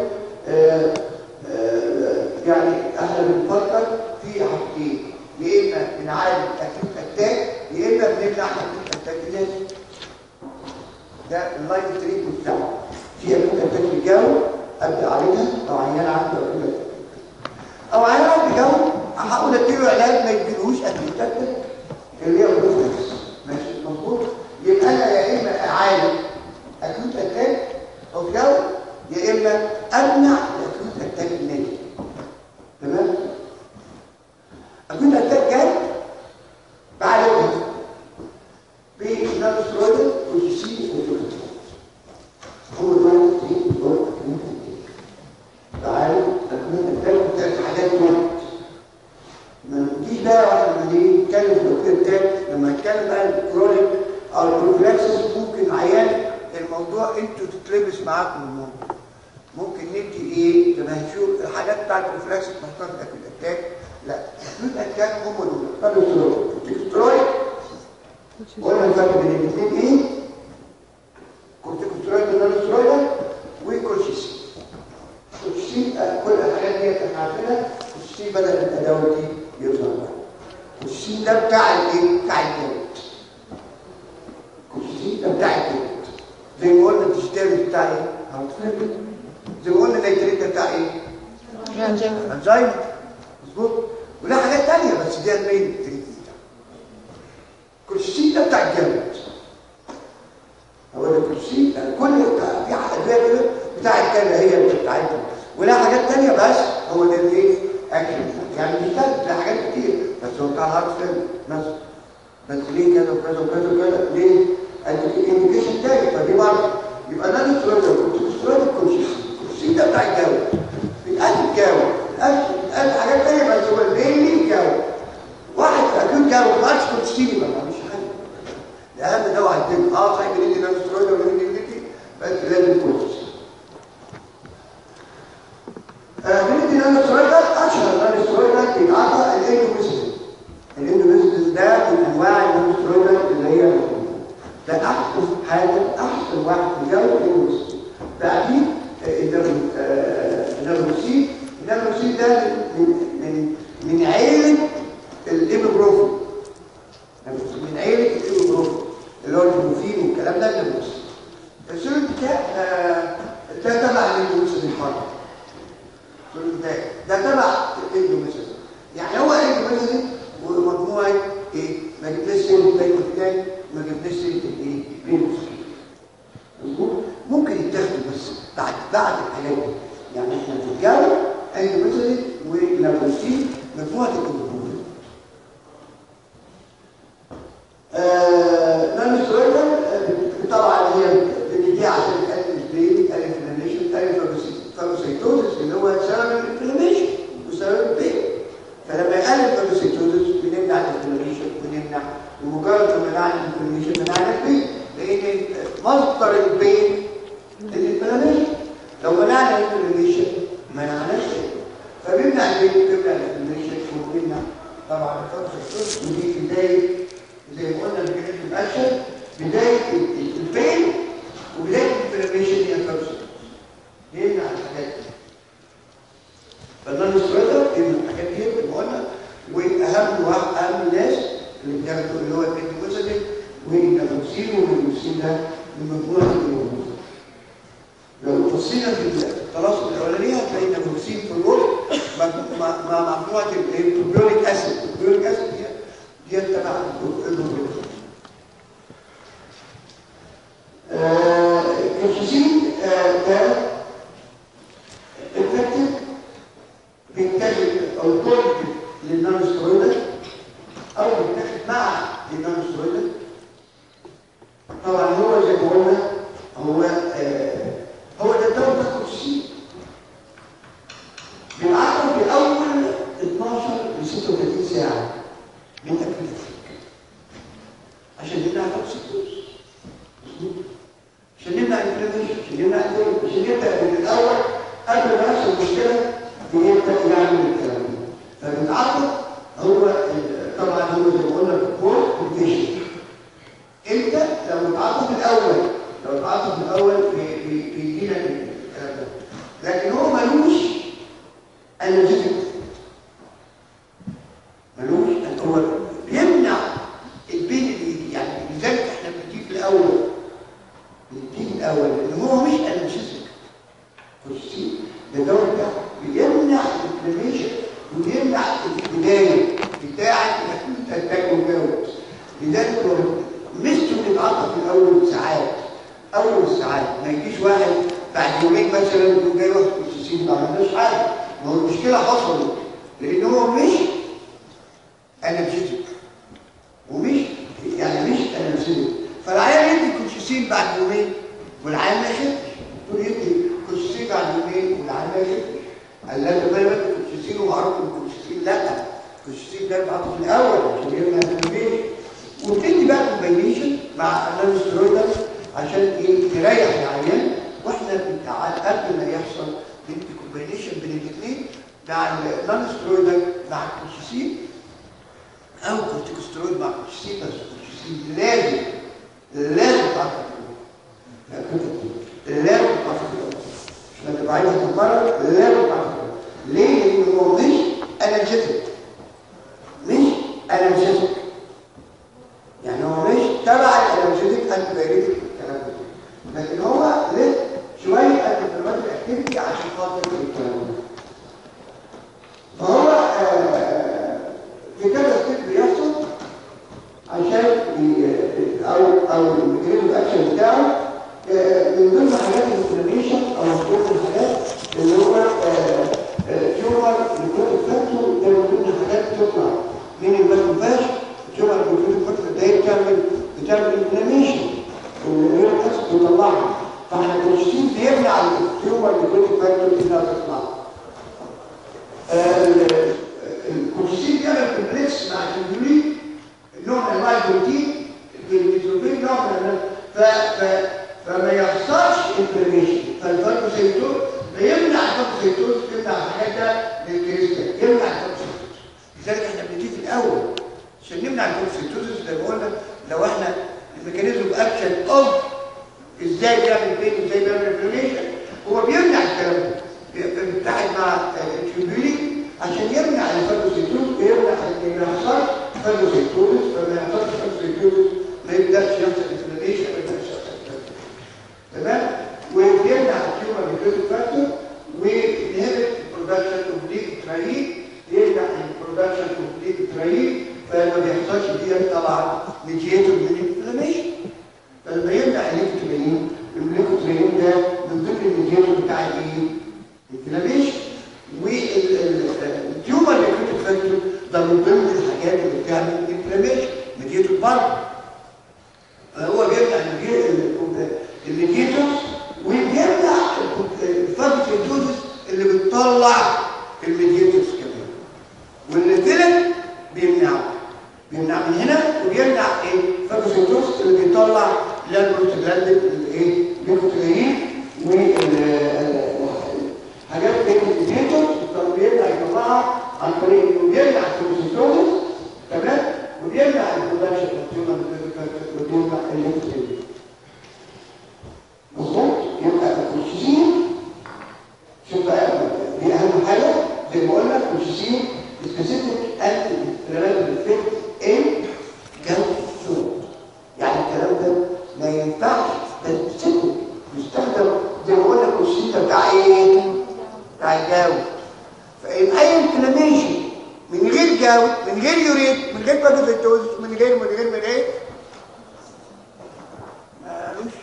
يعني احنا بنفكر في حاجتين يا اما بنعالج اكيوت اتاك يا اما بنمنع اكيوت اتاك لازم ده اللايف تريتمنت بتاعه في اكيوت اتاك في الجو ابدا اعالجها او عيان عنده اكيوت اتاك او عيان عنده جو احاول اديله علاج ما يجيلوش اكيوت اتاك اللي هي الروفلكس ماشي مظبوط يبقى انا يا اما اعالج اكيوت اتاك او جو يا اما امنع الاكيوت اتاك الناجي تمام اكيوت اتاك جاي بعالجها بنانوسترويدال وجيسين وجوكتين هو ده التريد هو اكيوت اتاك تعالوا اكيوت اتاك بتاعت حاجات موت ما نجيش بقى واحنا لما نيجي نتكلم في الاكيوت اتاك لما نتكلم بقى الكرونيك او البروفلاكسس ممكن عيان الموضوع انتوا تتلبس معاكم الموضوع ممكن ندي ايه زي ما هنشوف الحاجات بتاعت الريفلكس محتاج اكيد اتاك لا اكيد اتاك هم دول كورتيكوسترويد قلنا الفرق بين الاثنين ايه كورتيكوسترويد والنانوسترويد وكورتيسين كورتيسين آه، كل الحاجات دي احنا عارفينها كورتيسين بدا الادوات دي يظهر بقى كورتيسين ده بتاع الايه بتاع الكبد كورتيسين ده بتاع الكبد زي ما قلنا التشتري بتاع ايه هارت زي ما قلنا النيتريت ده بتاع ايه انزيم مظبوط ولا حاجات تانية بس دي المين تريتمنت كورسين ده بتاع الجلد هو ده كورسين يعني كل في ادويه كده بتاع الكلى هي اللي بتاعتها ولا حاجات تانية بس هو ده الايه اكشن يعني مش ده ده حاجات كتير بس هو بتاع الهارت فيلم مثلا بس ليه كذا وكذا وكذا وكذا ليه الانديكيشن تاني فدي برضه يبقى انا الاسترويد الكورتيكوسترويد الكورسين الكورسين ده بتاع الجو بيتقال الجو بيتقال حاجات تانية بس هو المينلي الجو واحد اكيد جاوب ما عادش كورتيكوسترويد ما مش حاجه ده اهم دواء عندنا اه صحيح بندي نانوسترويد ولا بندي بندي بس لازم كورتيكوسترويد بندي نانوسترويد اشهر نانوسترويد بيتعاطى الاندوميسيس الاندوميسيس ده من انواع النانوسترويد اللي هي ده احسن حاجه احسن واحد في الجو الاندوميسيس ده من من من عيله الايبوبروفين من عيله الايبوبروفين اللي هو البروفين والكلام ده اللي بص السوليد ده آه، ده تبع الاندوميسيس برضه السوليد ده ده تبع الاندوميسيس يعني هو الاندوميسيس ومجموعه ايه ما جبناش سيره البيتوتان ما جبناش سيره الايه البيروسكين مظبوط ممكن يتاخدوا بس بعد بعد الحاجات دي يعني احنا في الجو اندوميسيس ولابوسين مجموعه الكومبوننت نون سترويدال طبعا هي بتديها عشان تقلل البين تقلل الانفلاميشن تقلل الفاجوسيتوزس اللي هو سبب الانفلاميشن وسبب البين فلما يقلل الفاجوسيتوزس بنمنع الانفلاميشن ونمنع ومجرد ما منعنا الانفلاميشن منعنا البين لان مصدر البين الانفلاميشن لو منعنا الانفلاميشن منعناش البين فبنمنع البين بنمنع الانفلاميشن وبنمنع طبعا الفاجوسيتوزس ودي بدايه زي ما قلنا بدايه الاكشن بدايه البين وبدايه الانفلاميشن هي الكبسه يمنع الحاجات دي فالنون ستريتر يمنع الحاجات دي زي ما قلنا واهم واحد اهم الناس اللي بياخدوا اللي هو البيتيكوسيتين والنافوكسين والنافوكسين ده من مجموعه الموجوده لو بصينا في التلاصق الاولانيه هتلاقي النافوكسين في الوسط مع مع- مع مجموعه البروبيونيك اسيد البروبيونيك اسيد دي دي تبع البروبيونيك الكوشيسين ده افكتيف بيتاخد او كونت للنون سترويدال او بيتاخد مع النون سترويدال طبعا هو زي ما قلنا هو آه، هو ده الدواء بتاع الكوشيسين بينعقد في اول 12 ل 36 ساعه من تكليفك عشان نمنع توكسيكوز عشان نمنع الانفلاميشن عشان نمنع الدم عشان نبدا من الاول قبل ما يحصل مشكله بيبدا يعمل الكلام ده فبيتعاقب هو ال- طبعا هو زي ما قلنا الكور كومبيشن امتى لو اتعاقب الاول لو اتعاقب الاول بي- بي- بيدينا الكلام ده لكن هو ملوش انرجيتك ملوش هو بيمنع البين اللي يجي يعني لذلك احنا بنديه في الاول بنديه الاول لان هو مش انرجيتك بصي ده الدواء بتاعه بيمنع الانفلاميشن ويمنع البدايه بتاعه انك انت تاكل جوز لذلك هو ميزته بيتعاطى في الاول ساعات اول ساعات ما يجيش واحد بعد يومين مثلا يقوم جاي واخد كوسيسين ما عملناش حاجه ما هو المشكله حصلت لان هو مش انرجيتك ومش يعني مش انرجيتك فالعيان يدي كوتشيسين بعد يومين والعيان ما يخفش تقول يدي كوتشيسين بعد يومين والعيان ما يخفش قال لا ده ما بدي كوتشيسين ومعروف ان الكوتشيسين لا الكوتشيسين ده بيتعاطى في الاول عشان يمنع الانفلاميشن وبتدي بقى كومباينيشن مع النانسترويدال عشان ايه تريح العيان واحنا بنتعال قبل ما يحصل ندي كومباينيشن بين الاثنين مع النانسترويدال مع الكوتشيسين او كورتيكوسترويد مع كورتيسين بس الكورتيسين لازم لازم تعرف لازم تعرف عشان تبقى عايزه تتمرن لازم تعرف ليه؟ لان هو مش انرجيتك مش انرجيتك يعني هو مش تبع الانرجيتك انت بيريتك الكلام ده لكن هو له شويه انتفرماتيك اكتيفيتي عشان خاطر الكلام ده فهو آه، في كذا ستيب بيحصل عشان ي- او او الميكانيزم اكشن بتاعه آه، من ضمن حاجات الانفلاميشن او من ضمن الحاجات اللي هو تيومر ليكوتيك فاكتور ده من ضمن الحاجات بتطلع من الماكروفاج تيومر ليكوتيك فاكتور ده بتعمل بتعمل انفلاميشن والنيورون اسيد بيطلعها فاحنا الكوليسترول بيمنع التيومر ليكوتيك فاكتور انها تطلع الكورسين بيعمل كومبلكس مع الجلولين نوع من انواع البروتين الجلولين نوع من انواع ف ف فما يحصلش انفلاميشن فالفارماسيتول بيمنع الفارماسيتول يمنع الحاجات ده للكريستال يمنع الفارماسيتول لذلك احنا بنجي في الاول عشان نمنع الفارماسيتول زي ما قلنا لو احنا الميكانيزم اكشن اوف ازاي بيعمل بين ازاي بيعمل انفلاميشن هو بيمنع الكلام ده بيتحد مع التيوبولين عشان يمنع الفاجوسيتوز ويمنع ان ما يحصلش فاجوسيتوز فما يحصلش فاجوسيتوز ما يبداش يحصل انفلاميشن ما يبداش يحصل inflammation. تمام وبيمنع التيومر ميكروتيك فاكتور وينهبت البرودكشن اوف ليكوترايين يمنع البرودكشن اوف ليكوترايين فما بيحصلش دي طبعا ميديتور من الانفلاميشن فلما يمنع الليكوترايين الليكوترايين ده من ضمن الميديتور بتاع الايه؟ الانفلاميشن والتيومر ميكروتيك فاكتور ده من ضمن الحاجات اللي بتعمل انفلاميشن ميديتور برضه هو بيمنع الميديتورز وبيمنع الفاجوسيتوزس اللي بتطلع الميديتورز كمان واللي طلع بيمنعه بيمنع من هنا وبيمنع ايه فاجوسيتوزس اللي بيطلع اللي هي البروستاجلاندين الايه ليكوتريين والحاجات بين الميديتورز كانوا بيمنع يطلعها عن طريق انه بيمنع الفاجوسيتوزس تمام وبيمنع البرودكشن اوف وبيمنع الليكوتريين مظبوط يبقى الكولشيسين شوف بقى دي اهم حاجه زي ما قلنا الكولشيسين سبيسيفيك انتي انفلاماتوري افكت ان جلد يعني الكلام ده ما ينفعش ده سبيسيفيك يستخدم زي ما قلنا الكولشيسين ده بتاع ايه؟ بتاع الجاوب فان اي انفلاميشن من غير جاوب من غير يوريت من غير باجوفيتوز من غير من غير من غير مالوش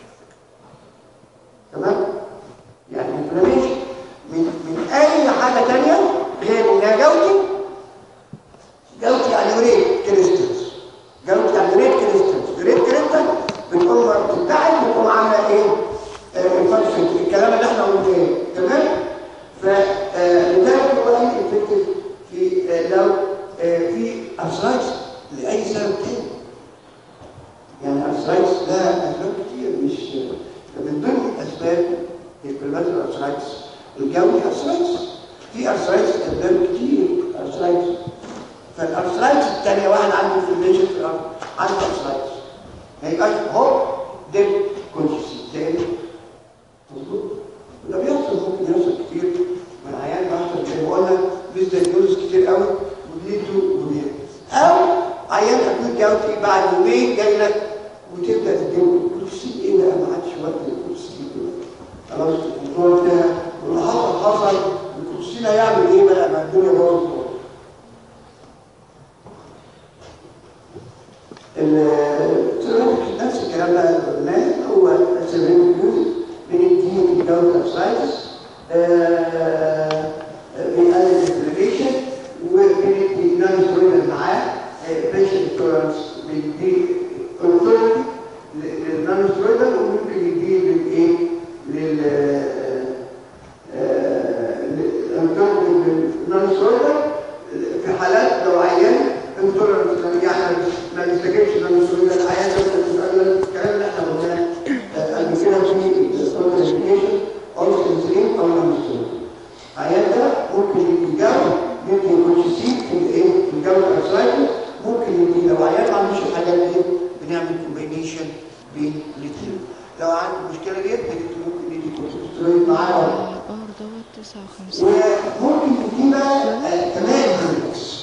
تمام يعني انفلاميشن من من اي حاجه ثانيه غير انها جوتي جوتي يعني يوريت كريستالز جوتي يعني يوريت كريستالز يوريت كريستال بتقوم بتتعب بتقوم عامله ايه آه الفانكشن الكلام اللي احنا قلناه تمام فلذلك هو انفكتيف في آه لو آه في ارثرايتس لاي سبب تاني يعني ارثرايتس لها اسباب كتير مش من ضمن اسباب الكلمات الارثرايتس الجوي ارثرايتس في ارثرايتس اسباب كتير ارثرايتس فالارثرايتس الثانيه واحد عنده انفلاميشن في الارض عنده ارثرايتس ما يبقاش هو ده كونشسي زي مظبوط وده بيحصل ممكن يحصل كتير من عيان بيحصل زي ما قلنا ميزدايجنوز كتير قوي وبيدوا وبيدوا او عيان اكيد جوتي بعد يومين جاي لك وتبدا تديله الكرسي ايه بقى ما عادش وقت الكرسي خلاص الموضوع ده واللي حصل حصل الكرسي هيعمل ايه بقى ما الدنيا باظت نفس الكلام بقى اللي قلناه هو السيرفينج جوز بنديه الجوز ابسايتس بيقلل الانفلاميشن وبندي نون سترويدال معاه بيشنت تولرنس بنديه اوتوريتي للنون سترويدال وممكن يديه للايه لل للنون سترويدال في حالات لو عيان انتولرنس يعني ما يستجيبش نون سترويدال عيان الكلام اللي احنا قلناه قبل كده في سترويدال او سنسرين او نون سترويدال عيان ده ممكن يتجاوب يدي كوتشيسين في الايه في الجو الارثرايتس ممكن يدي لو عيان ما عندوش الحاجات دي بنعمل كومبينيشن بين الاثنين لو عنده المشكله ديت ممكن ندي كورتيكوستيرويد معاه الار دوت 59 وممكن ندي بقى آه، كمان كورتيكس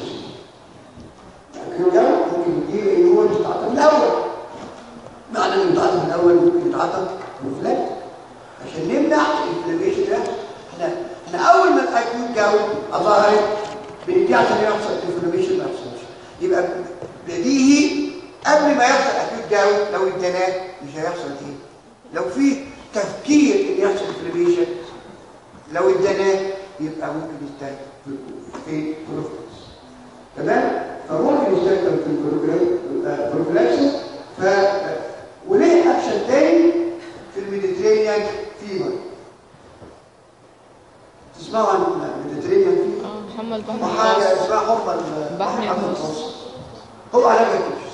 كده ممكن ندي اللي هو يتعاطى من الاول معنى انه يتعاطى من الاول ممكن يتعاطى مفلات عشان نمنع الانفلاميشن ده احنا احنا اول ما الاكيوت جاوب ظهرت بندي عشان يحصل انفلاميشن ما يحصلش يبقى بديهي قبل ما يحصل اكيوت جاوب لو اديناه مش هيحصل ايه لو في تفكير ان يحصل انفلاميشن لو اديناه يبقى ممكن يستخدم في في بروفلاكس تمام فممكن يستخدم في البروفلاكس ف وليه اكشن تاني في الميديترينيان فيبر تسمعوا عن الميديترينيان فيبر اه محمد بحر وحاجه المتوسط اسمها حمى بحر البحر المتوسط. هو علاج الكوشس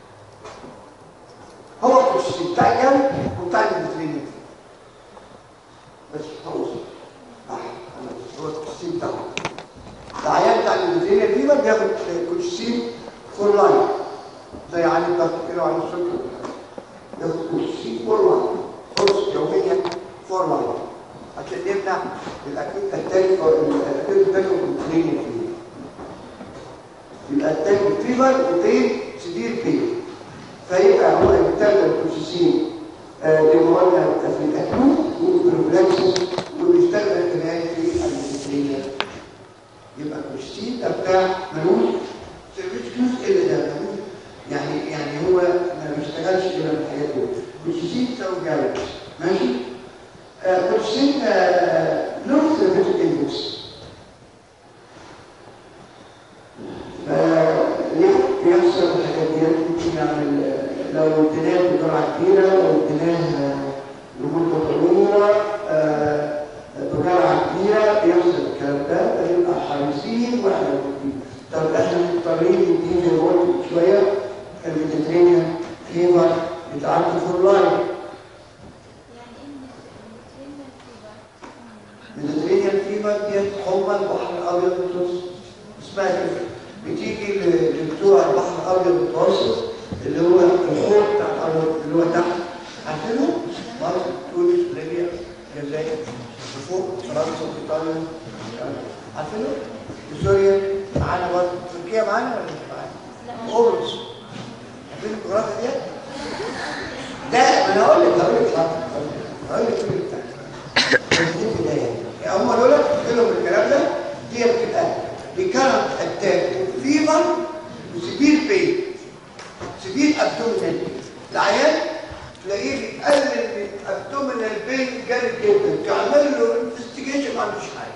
هو الكوشس بتاع الجو وبتاع الميديترينيان بس هو بحر هو الكوشس بتاعه العيان بتاع الميديترينيان فيبر بياخد كوشسين فور لايف زي عين الضغط كده وعين السكر ياخد كوشسين فور لايف قرص يوميا فور لايف عشان يمنع الاكيد اتاك الاكيد اتاك والكلين فيه يبقى اتاك فيفر وبين سيفير بين فيبقى هو يبتدى البروسيسين اللي قلنا في الاكيوت والبروفلاكسس وبيشتغل كمان في الميديترينيان يبقى البروسيسين ده بتاع ملوش سيرفيس كيوز الا ده ملوش يعني يعني هو ما بيشتغلش الا من الحاجات دول بروسيسين تساوي جالكس ماشي بروسيسين نون ثيرابيوتيك اندكس فليه بيحصل الحاجات دي ممكن نعمل لو اديناه بجرعه كبيره لو اديناه لمده طويله آه، بجرعه كبيره بيحصل الكلام ده فنبقى حريصين واحنا موجودين طب احنا مضطرين نديه زي ما قلت من شويه الميديترينيان فيفر بيتعرض في اللاين يعني ايه الترينر فيبر؟ ميديترينيان فيفر ديت حمى البحر الابيض المتوسط اسمها كده بتيجي ل- لبتوع البحر الابيض المتوسط اللي هو الحوض بتاع الارض اللي هو تحت عارفينه؟ مصر تونس ليبيا الجزائر وفوق فرنسا وايطاليا عارفينه؟ سوريا معانا برضه تركيا معانا ولا مش معانا؟ قبرص عارفين الجغرافيا ديت؟ ده ما انا هقول لك هقول لك هقول لك كل بتاع دي البدايه يعني هم دول لهم الكلام ده دي بتبقى بكرم اتاك فيفر وسبيل بين سبيل ابدومينال العيان تلاقيه بيقلل من ابدومينال بين جامد جدا تعمل له انفستيجيشن ما عندوش حاجه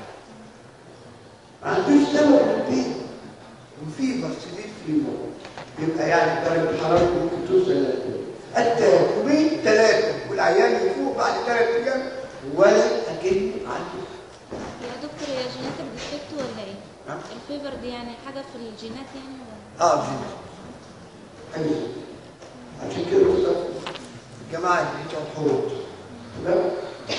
ما عندوش سبب للبين وفيفر سبيل فيفر يبقى يعني درجه الحراره ممكن توصل اتاك وبين ثلاثه والعيان يفوق بعد ثلاث ايام ولا اكن عنده يا دكتور هي جينيتك ديفكت ولا ايه؟ نعم. الفيبر دي يعني حاجة في الجينات يعني ولا؟ اه جدا ايوه عشان كده بالظبط الجماعه اللي بتوع الحروب تمام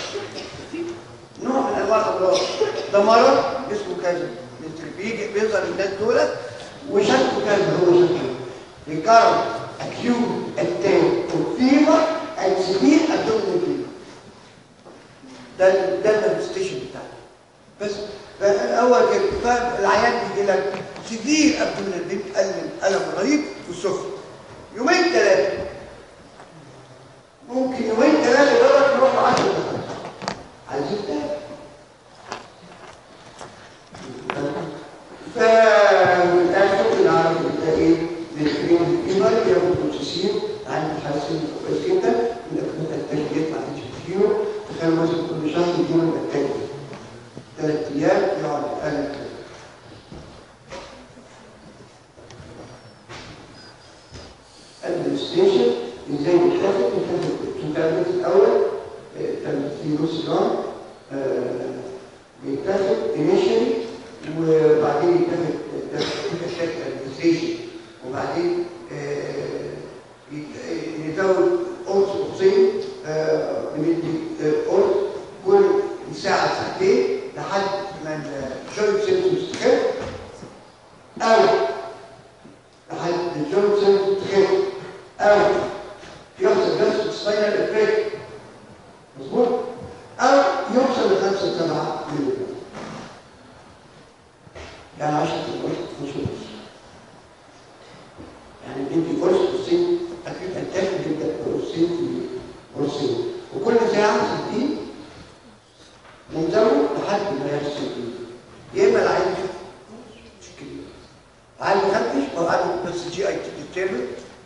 نوع من انواع الامراض ده مرض اسمه كذا بيجي بيظهر الناس دولت وشكله كذا هو شكله ريكارد اكيوت اتاك فيفر اند سيفير ابدومينال فيفر ده ده المانيفستيشن بتاعته بس الاول كده فالعيان بيجي لك سيفير ابدومينال بين الم الم رهيب والسخن يومين ثلاثه ممكن يومين ثلاثه دول تروح له 10 دقائق عايزين ده فالآن ممكن نعرف ده ايه بالكريم فيبر ياخد بروتيسين عند حسن كويس جدا من التكليف ما عندش كتير تخيل مثلا كل شهر يجيله التكليف ثلاث ايام يقعد يتقلب كده administration ازاي بيتاخد بيتاخد كتابة الاول كان في نص جرام آه، بيتاخد initially وبعدين يتاخد كاشات administration وبعدين آه، يت- يزود قرص قرصين آه، بندي آه، قرص كل ساعة ساعتين لحد ما الجوينت سيمتومز تخف أو لحد الجوينت سيمتومز تخف أو يحصل نفس سباينال افكت مظبوط أو يوصل لخمسة سبعة مللي يعني 10 قرص 12 قرص يعني بندي قرص قرصين أكيد أنتاج بنبدأ قرصين في قرصين وكل ساعة 60 ننزله لحد ما يحصل ايه يا اما العيل يخف مش كبير العيل ما خدش او عنده بس جي اي تي ديترمنت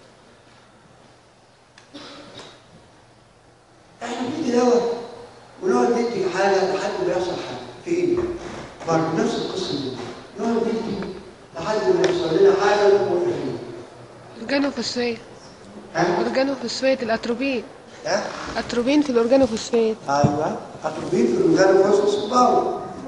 احنا بندي دواء ونقعد ندي حاجه لحد ما يحصل حاجه في ايه؟ برضه نفس القصه دي نقعد ندي لحد ما يحصل لنا حاجه ونوقف فيها اورجانوفوسفات ها؟ اورجانوفوسفات الاتروبين ها؟ اتروبين في الاورجانوفوسفات ايوه اتروبين في المجال فوسفوس باور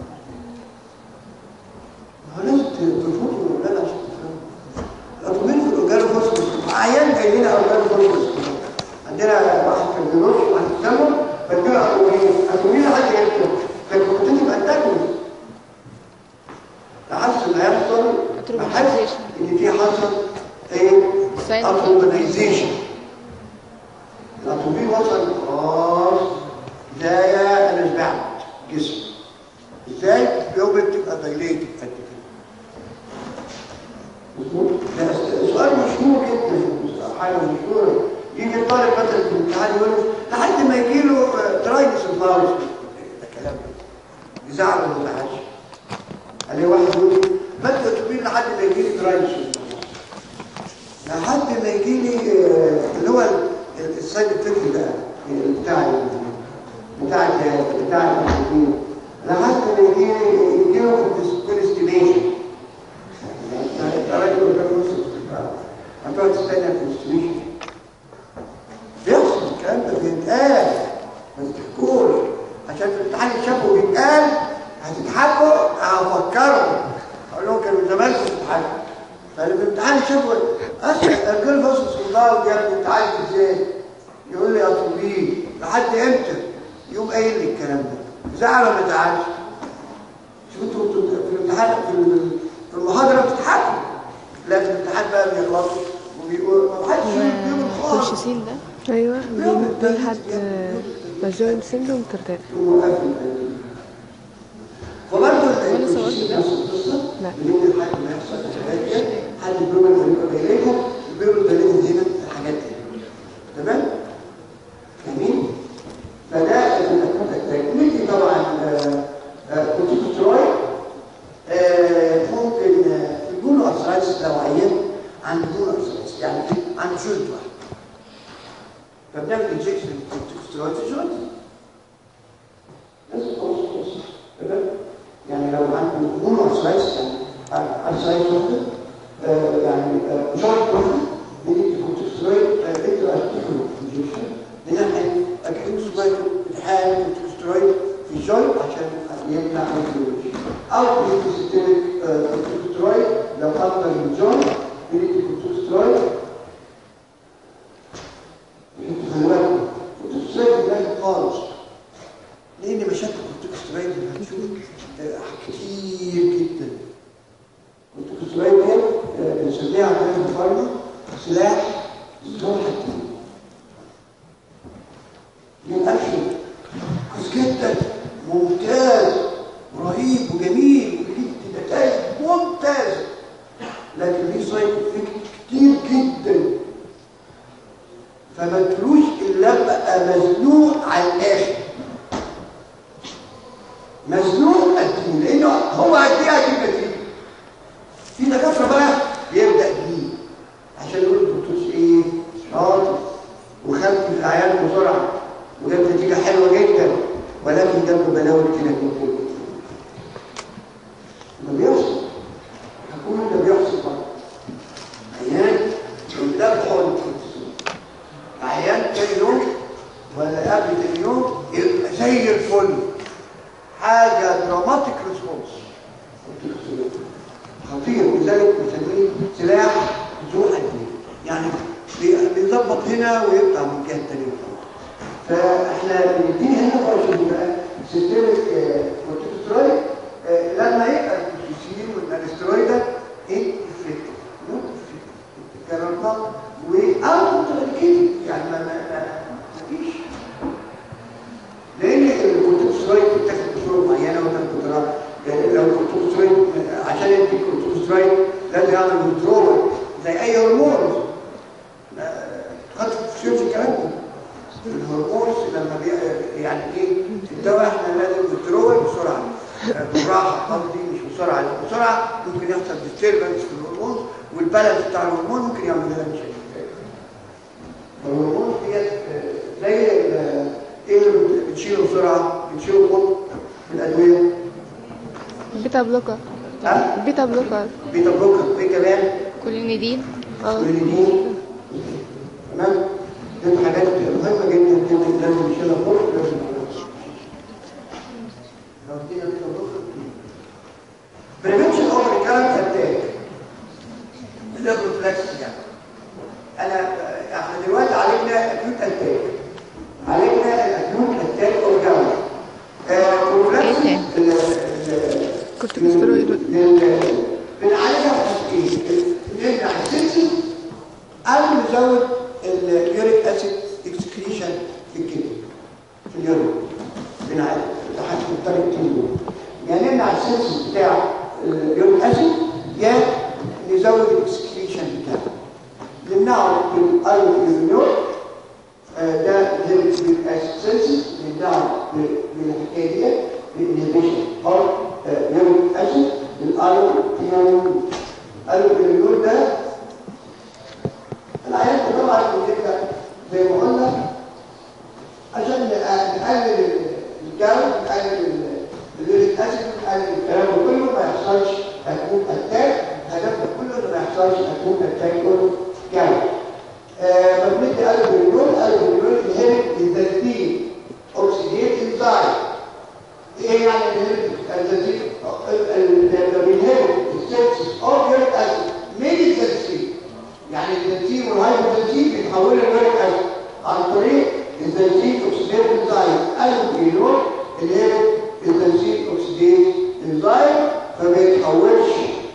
ما هو لازم تفوتوا الولاد عشان تفهموا الاتروبين في الاورجانو فوسفوس عيان جاي لنا اورجانو فوسفوس عندنا واحد كان بيروح عند التمر بديله اتروبين اتروبين لحد يكتب فالكوكتين يبقى تاكل لحد ما يحصل محل ان في حصل ايه Side اتروبينايزيشن الاتروبين وصل خلاص كفايه انا شبعت حاجه مشهوره يجي الطالب مثلا في الامتحان يقول له لحد ما يجي له ترايبس الماوس ده كلام يزعل ولا ما يزعلش قال لي واحد يقول لي ما انت تقول لحد ما يجي لي ترايبس لحد ما يجي لي آه، اللي هو السايد افكت ده بتاع بتاع بتاع التحليل لحد ما يجي يجي له كونستيبيشن الراجل ده كونستيبيشن هتقعد تستنى في الكونستيبيشن بيحصل الكلام ده بيتقال ما تحكوش عشان في الامتحان الشفوي بيتقال هتضحكوا هفكروا اقول لهم كانوا زمان في الامتحان فاللي في الامتحان الشفوي اسال الرجال بص صداع يا ابني انت عايز ازاي؟ يقول لي يا طبيب لحد امتى؟ يقوم قايل لي الكلام ده زعل ولا ما زعلش؟ شوف انتوا انتوا في الامتحان في ال- في المحاضره بتضحكوا لا في الامتحان بقى بيغلطوا وبيقولوا ما حدش بيقول خالص كولشيسين ده ايوه دي دي لحد ماجوين سيندروم ترتاح فبرضه ولا صورت ده؟ نفس القصه لا. بدون حد ما يحصل الحاجات دي حد بيقول الطريقه بيلاقيها بيقول الطريقه هنا الحاجات دي تمام؟ جميل؟ فده التكنيكي طبعا كورتيكوسترويد ممكن آه، يكون ارثرايتس لو عيان عنده دون ارثرايتس يعني عنده جلد واحد فبنعمل انجكشن كورتيكوسترويد في جلد بس خلاص خلاص تمام يعني لو عنده نون ارثرايتس يعني ارثرايتس واحده آه، يعني جوينت واحده بنيجي كورتيكوسترويد انتو ارتيكول انجكشن بنعمل كورتيكوسترويد بنحاول كورتيكوسترويد في الجوينت عشان يمنع الانفلونزا او بنيجي سيستميك كورتيكوسترويد لو اكتر من جوينت بنيجي كورتيكوسترويد انتوا خلي بالكم كورتيكوسترويد ده خالص لان مشاكل الكورتيكوسترويد اللي هنشوف آه، كتير جدا الكورتيكوسترويد ده آه، بنسميها عندنا في الفارما سلاح ذو حدين من اكشن كويس جدا ممتاز ورهيب وجميل وبيجيب نتائج ممتازه لكن ليه سايد افكت كتير جدا فما تقولوش الا بقى مزنوق على الاخر مزنوق الدين لانه هو هديه هتجيب نتيجه في دكاتره بقى بيبدا بيه عشان يقول الدكتور ايه شاطر وخدت العيال بسرعه وجاب نتيجه حلوه جدا ولكن جاب له بلاوي كده جدا ده بيحصل هقول ده بيحصل بقى عيان يذبحوا الكورتيزون عيان تاني يوم ولا قبل تاني يوم يبقى زي الفل حاجه دراماتيك ريسبونس خطير ولذلك بنسميه سلاح ذو حدين يعني بي- بيظبط هنا ويقطع من الجهه الثانيه فاحنا بنديني هنا برضه بقى سيستمك كورتيكوسترويد لما يبقى الكورتيكوستين والانسترويد ده ايه افكتيف نوت افكتيف جربناه واوت كده يعني ما ما ما- مفيش لان الكورتيكوسترويد بتاخد بصوره معينه وتاخد بطريقه يعني لو الكورتيكوسترويد عشان يديك كورتيكوسترويد لازم يعمل ويدرول زي اي هرمون خدت في الكلام ده الهرمونز لما بي يعني ايه الدواء احنا لازم ويدرول بسرعه آه، بالراحه قصدي مش بسرعه لا بسرعه ممكن يحصل ديستربنس في الهرمون والبالانس بتاع الهرمون ممكن يعمل لنا مشاكل الهرمون ديت آه، زي ال- ايه اللي بتشيله بسرعه بتشيله ببطء في الادويه بيتا بلوكر ها بيتا بلوكر بيتا بلوكر ايه كمان كولينيدين اه كولينين تمام دي حاجات مهمه جدا جدا لازم نشيلها ببطء لازم نعملها. لو ادينا بيتا بلوكر بريفنشن اوف ريكارنت اتاك الابروفلاكس يعني انا آه، احنا دلوقتي عالجنا اكيوت اتاك عالجنا الاكيوت اتاك اورجانيك بروفلاكس إيه تاني؟ كورتيكوستيرويد. بنعالجها بحاجتين نمنع السكسي او نزود اليوريك اسيد اكسكريشن في الكلى في اليوريك بنعالج لحد الطريقتين دول يعني نمنع السكسي بتاع اليوريك اسيد يا نزود الاكسكريشن بتاعه نمنعه بالايرون الالوبرينول الالوبرينول ده العيان طبعا بيبدا زي ما قلنا عشان نقلل الجو نقلل اليوريك اسيد نقلل الكلام ده كله ما يحصلش هتكون اتاك هدفنا كله انه ما يحصلش هتكون اتاك كله جو آه مبنيت الالوبرينول الالوبرينول inhibit الزنزين اوكسيديت انزايم ايه يعني الزنزين البينهبت السنسس اوف يوريك اسيد من الزنزين يعني الزنزين والهايبوزنزين بيتحولوا ليوريك اسيد عن طريق الزنزين اوكسيديت انزايم الالوبرينول inhibit الزنزين اوكسيديت انزايم فما يتحولش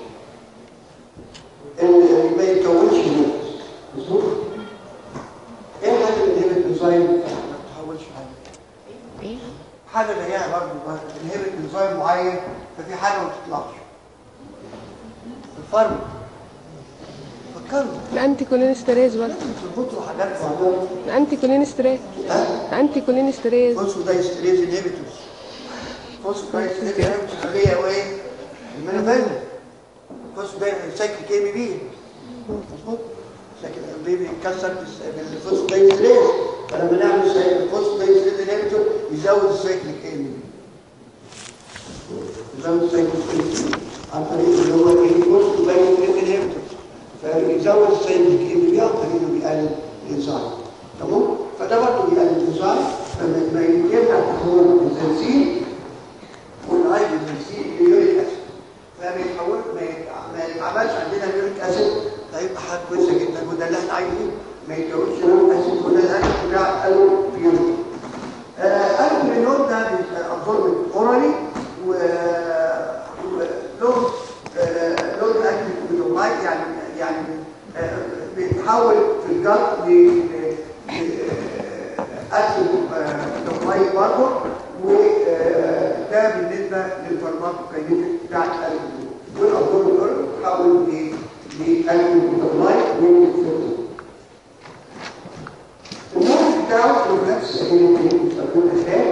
ما يتكونش نوت مظبوط ايه الحاجه اللي هي الانزيم ما تتحولش حاجه ايه حاجه اللي هي برضه انهبت انزيم معين ففي حاجه ما بتطلعش الفرق فكروا الانتي كولينستريز برضه تربطوا حاجات في بعضها الانتي كولينستريز ها الانتي كولينستريز فوسفو دايستريز انهبيتورز فوسفو دايستريز انهبيتورز اللي هي ايه المنافذ فوسفو دايستريز كي بي مظبوط لكن البيبي يتكسر بالفوسفو دايستريز فلما نعمل الفوسفو دايستريز انهبيتور يزود السايكليك ام بي يزود السايكليك ام بي عن طريق اللي هو ايه الفوسفو دايستريز انهبيتور فيزود السايكليك ام بي عن طريق انه بيقلل الانزيم تمام فده برضه بيقلل الانزيم فما يمنع تحول الزنزين والعيب الزنزين ليوريك اسيد فما يتحول ما يتع- ما يتعملش عندنا يوريك اسيد هيبقى حاجه كويسه جدا وده اللي احنا عايزينه ما يتجوزش يوريك اسيد وده الهدف بتاع قالوا بيوريك قالوا البرينول ده بيتابزورب اورالي و له له اكل بيومايت يعني يعني آه، بيتحول في الجلد ل اكل بيومايت برضه وده بالنسبه للفارماكوكاينيتيك بتاعت الالبوم والابزورب اورالي بيتحول ل لاكل بيومايت والفيتو النوع بتاعه في نفس المستخدم الثاني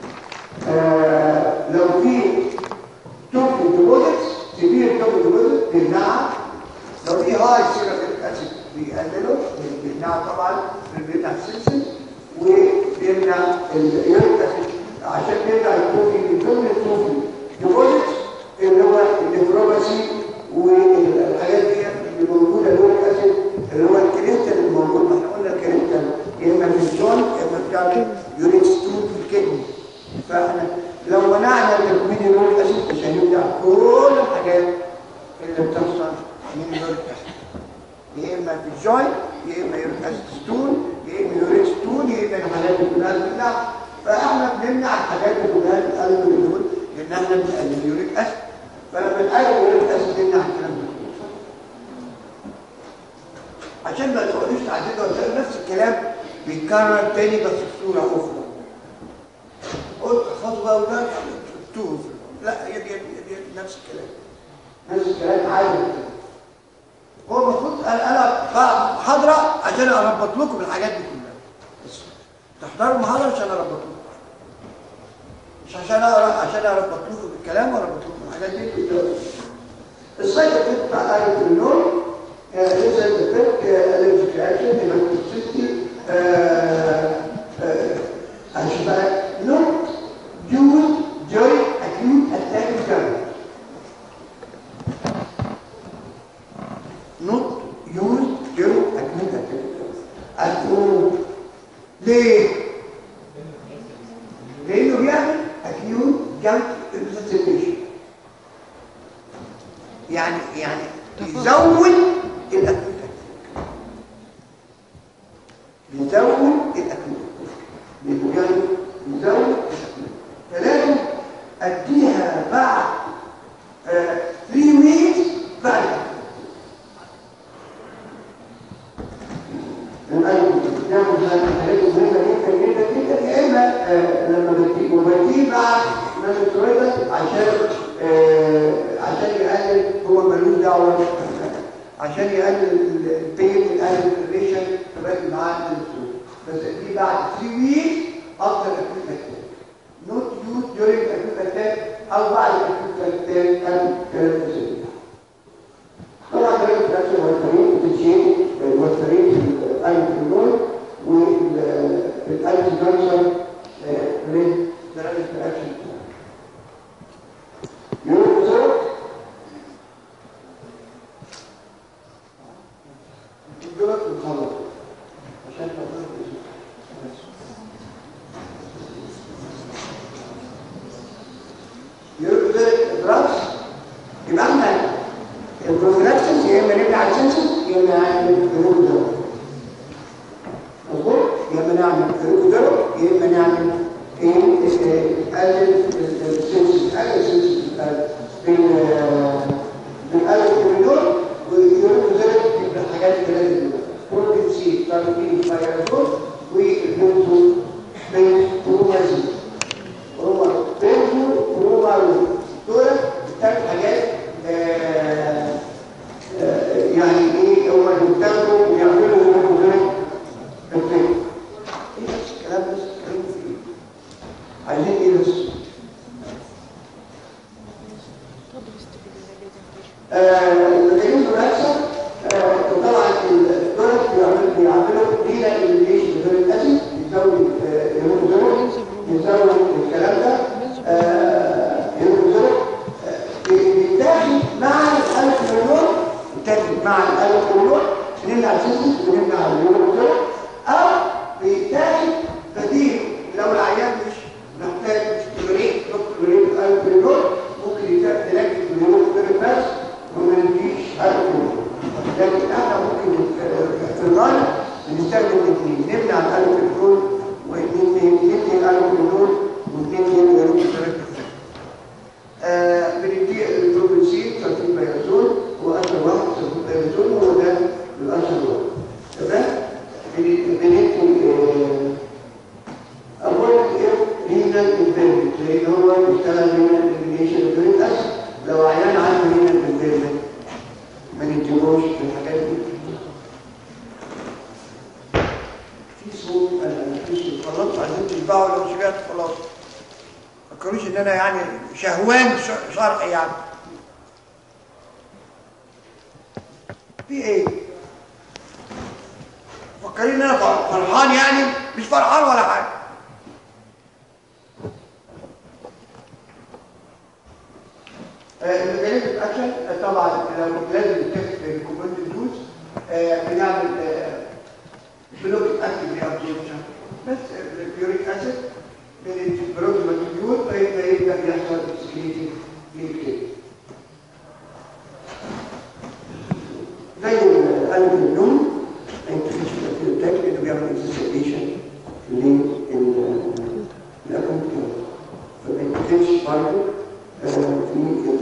آه لو في توب ديبوزيتس كبير توب ديبوزيت بيمنعها لو في هاي سيرابيك اسيد بيقلله بيمنعها طبعا بيمنع السلسل وبيمنع اليوريك اسيد عشان يمنع يكون في من ضمن التوب ديبوزيتس اللي هو النيفروباسي والحاجات دي اللي موجوده اليوريك اسيد اللي هو الكريستال اللي موجود ما احنا قلنا الكريستال يا اما في الجون يا اما بتعمل يوريك ستون في الكدني فاحنا لو منعنا تكوين اليوريك اسيد مش هنمنع كل الحاجات اللي بتحصل من اليوريك اسيد يا اما في الجوينت يا اما يوريك اسيد ستون يا اما يوريك ستون يا اما الحاجات اللي كلها بتمنع فاحنا بنمنع الحاجات اللي كلها بتقلل الدهون لان احنا بنقلل اليوريك اسيد فلما نقلل اليوريك اسيد نمنع الكلام ده عشان ما تقعدوش تعددوا وتلاقوا نفس الكلام بيتكرر تاني بس بصوره اخرى قلت احفظوا بقى اولاد شفتوه لا هي دي, هي دي نفس الكلام نفس الكلام عادي هو المفروض انا انا بعد محاضره عشان اربط لكم الحاجات دي كلها بس تحضروا المحاضره عشان اربط لكم مش عشان اقرا عشان اربط لكم الكلام واربط لكم الحاجات دي السايد افكت بتاع الالكترونول لسه الافكت الالكتريك رياكشن الكتريسيتي عشان بقى نوت يوز during acute attack of not used during acute attack هتقولوا ليه؟ لأنه بيعمل acute junk resuscitation يعني يعني يزود الاكل بيزود الاكل بيزود الاكل فلازم اديها بعد 3 ويكس بعد نعمل حاجات مهمه جدا جدا جدا يا اما آه، لما بديه وبديه بعد ما بتتولد عشان آه، عشان يقلل هو ملوش دعوه عشان يقلل البين يقلل الريشن فباقي معاه الدكتور بس دي بعد 3 ويك افضل اكيد اتاك نوت يوز during acute attack او بعد acute attack كان كلام بسيط اما نمنع السنسس يا اما نعمل هيروديرو مظبوط يا اما نعمل هيروديرو يا اما نعمل ايه إيه، نقلل السنسس نقلل السنسس بنقلل الكوريدور والهيروديرو يبقى الحاجات الثلاثه دول بروتين سي كاربين فايرازول والبنتو بنتومازين هو بنتو برومارول دول الثلاث حاجات آه، آه، يعني ايه هم اللي بيتاخدوا ويعملوا هيروديرو بالفعل ايه بس الكلام بس الكلام في ايه عايزين ايه بس المدينين بالعكسة طبعا الدولار بيعمل- بيعملوا لينا الليش بدون الأسد يزود يوم زرق يزود الكلام ده آه، يوم زرق بيتاخد مع الألف مليون بيتاخد مع الألف مليون نمنع السيستم ونمنع اليوم زرق أو بيتاخد بديل لو العيان مش محتاج تمرين دكتور يريد الألف مليون ممكن يتاخد علاج اليوم زرق بس وما نديش ألف مليون لكن احنا ممكن في الغالب بنستخدم الاثنين نمنع الالف الكلون واثنين ندي الالف الكلون واثنين ندي الالف الكلون بندي البروبنسين ترتيب بيازول هو اشهر واحد ترتيب بيازول هو ده الاشهر واحد تمام بندي أول رينا البيرمنت لأن هو بيشتغل رينا الإليمينيشن البيرمنت أسهل لو عيان عنده رينا البيرمنت ما نديهوش في الحاجات دي في صوت انا مفيش خلاص عايزين تتبعوا لو سمعت خلاص ما تفكروش ان انا يعني شهوان ش- شرعي يعني في ايه فكرين ان انا فر- فرحان يعني مش فرحان ولا حاجه الميكانيزم الاكشن طبعا لو لازم نتفق الكومبوند دوز بنعمل بلوك اكتف ريابزوربشن بس البيوريك اسيد بنبروز ماتيول فيبدا يبدا يحصل سكليتنج للكلى زي القلب النوم انت في التاك انه بيعمل اكسسيبيشن للاكونت فما يكتبش برضه في ال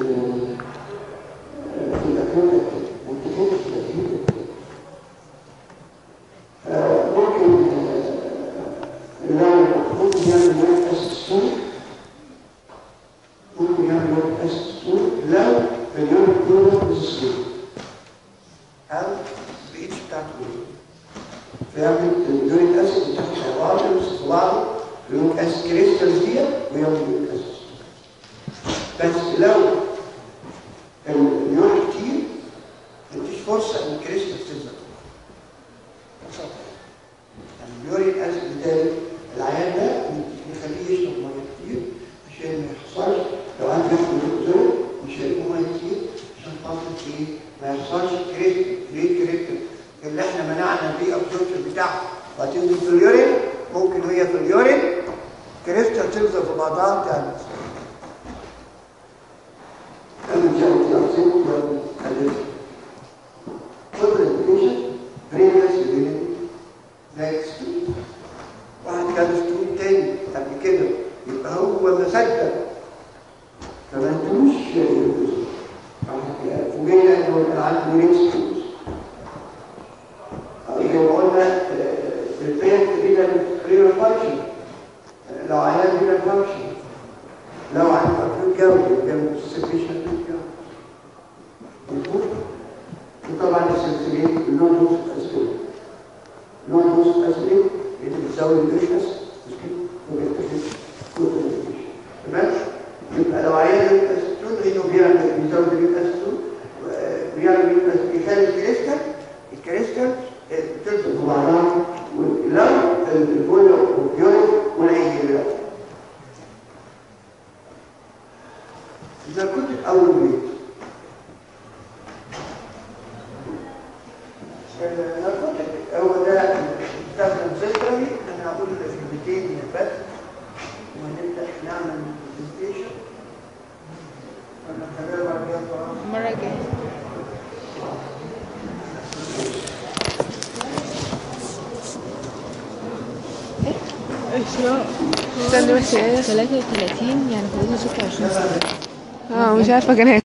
في الأكوان ممكن لو ممكن يعمل ورك أسسور ممكن يعمل ورك أسسور لو اليوم كله بسسور أو بإيش بتاعته فيعمل اليوريك أسيد بتاعته بعض في بعضه اليوريك أسيد كريستالز دي ويعمل اليوريك أسيد بس لو اليوريك كتير مفيش فرصة ان الكريستال تظهر ببساطة يعني اليوريك اسيد بالتالي العيان ده نخليه يشرب ميه كتير عشان ما يحصلش لو عنده ياخد زول مش هيبقى ميه كتير عشان خاطر ايه ما يحصلش كريستال ليه كريستال اللي احنا منعنا بيه الابسوربشن بتاعه وهتنزل في اليورين ممكن وهي في اليورين كريستال تلزق في بعضها تعمل كان جاءت الأرسين والحديث قبل الإديشن بريمس بين ناكس واحد كان ستون تاني قبل كده يبقى هو ما صدق فما انتوش فوجئنا انه كان عنده نيكس زي ما قلنا البيت رينا رينا فانكشن لو عيان رينا فانكشن لو عن أكل جوي جنب السفيشن مظبوط وطبعا السلسلين اللون دوس أسفل لون دوس أسفل اللي بتساوي الإشنس مسكين وبيتفش كل تمام يبقى لو عيان الأسفل إنه بيعمل بيزود الأسفل بيعمل الأسفل بيخلي الكريستال الكريستال بتلزق في بعضها ولو الفوليو والبيوريك والعين دلوقتي إذا كنت في أول بيت الناركوتيك هو ده مستخدم سيستمي أنا هقول الكلمتين من الفتح ونبدأ نعمل برزنتيشن ولا خلال بعد كده خلاص المرة الجاية استني بس ايه 33 يعني فاضل 26 سنة اه مش عارفة كان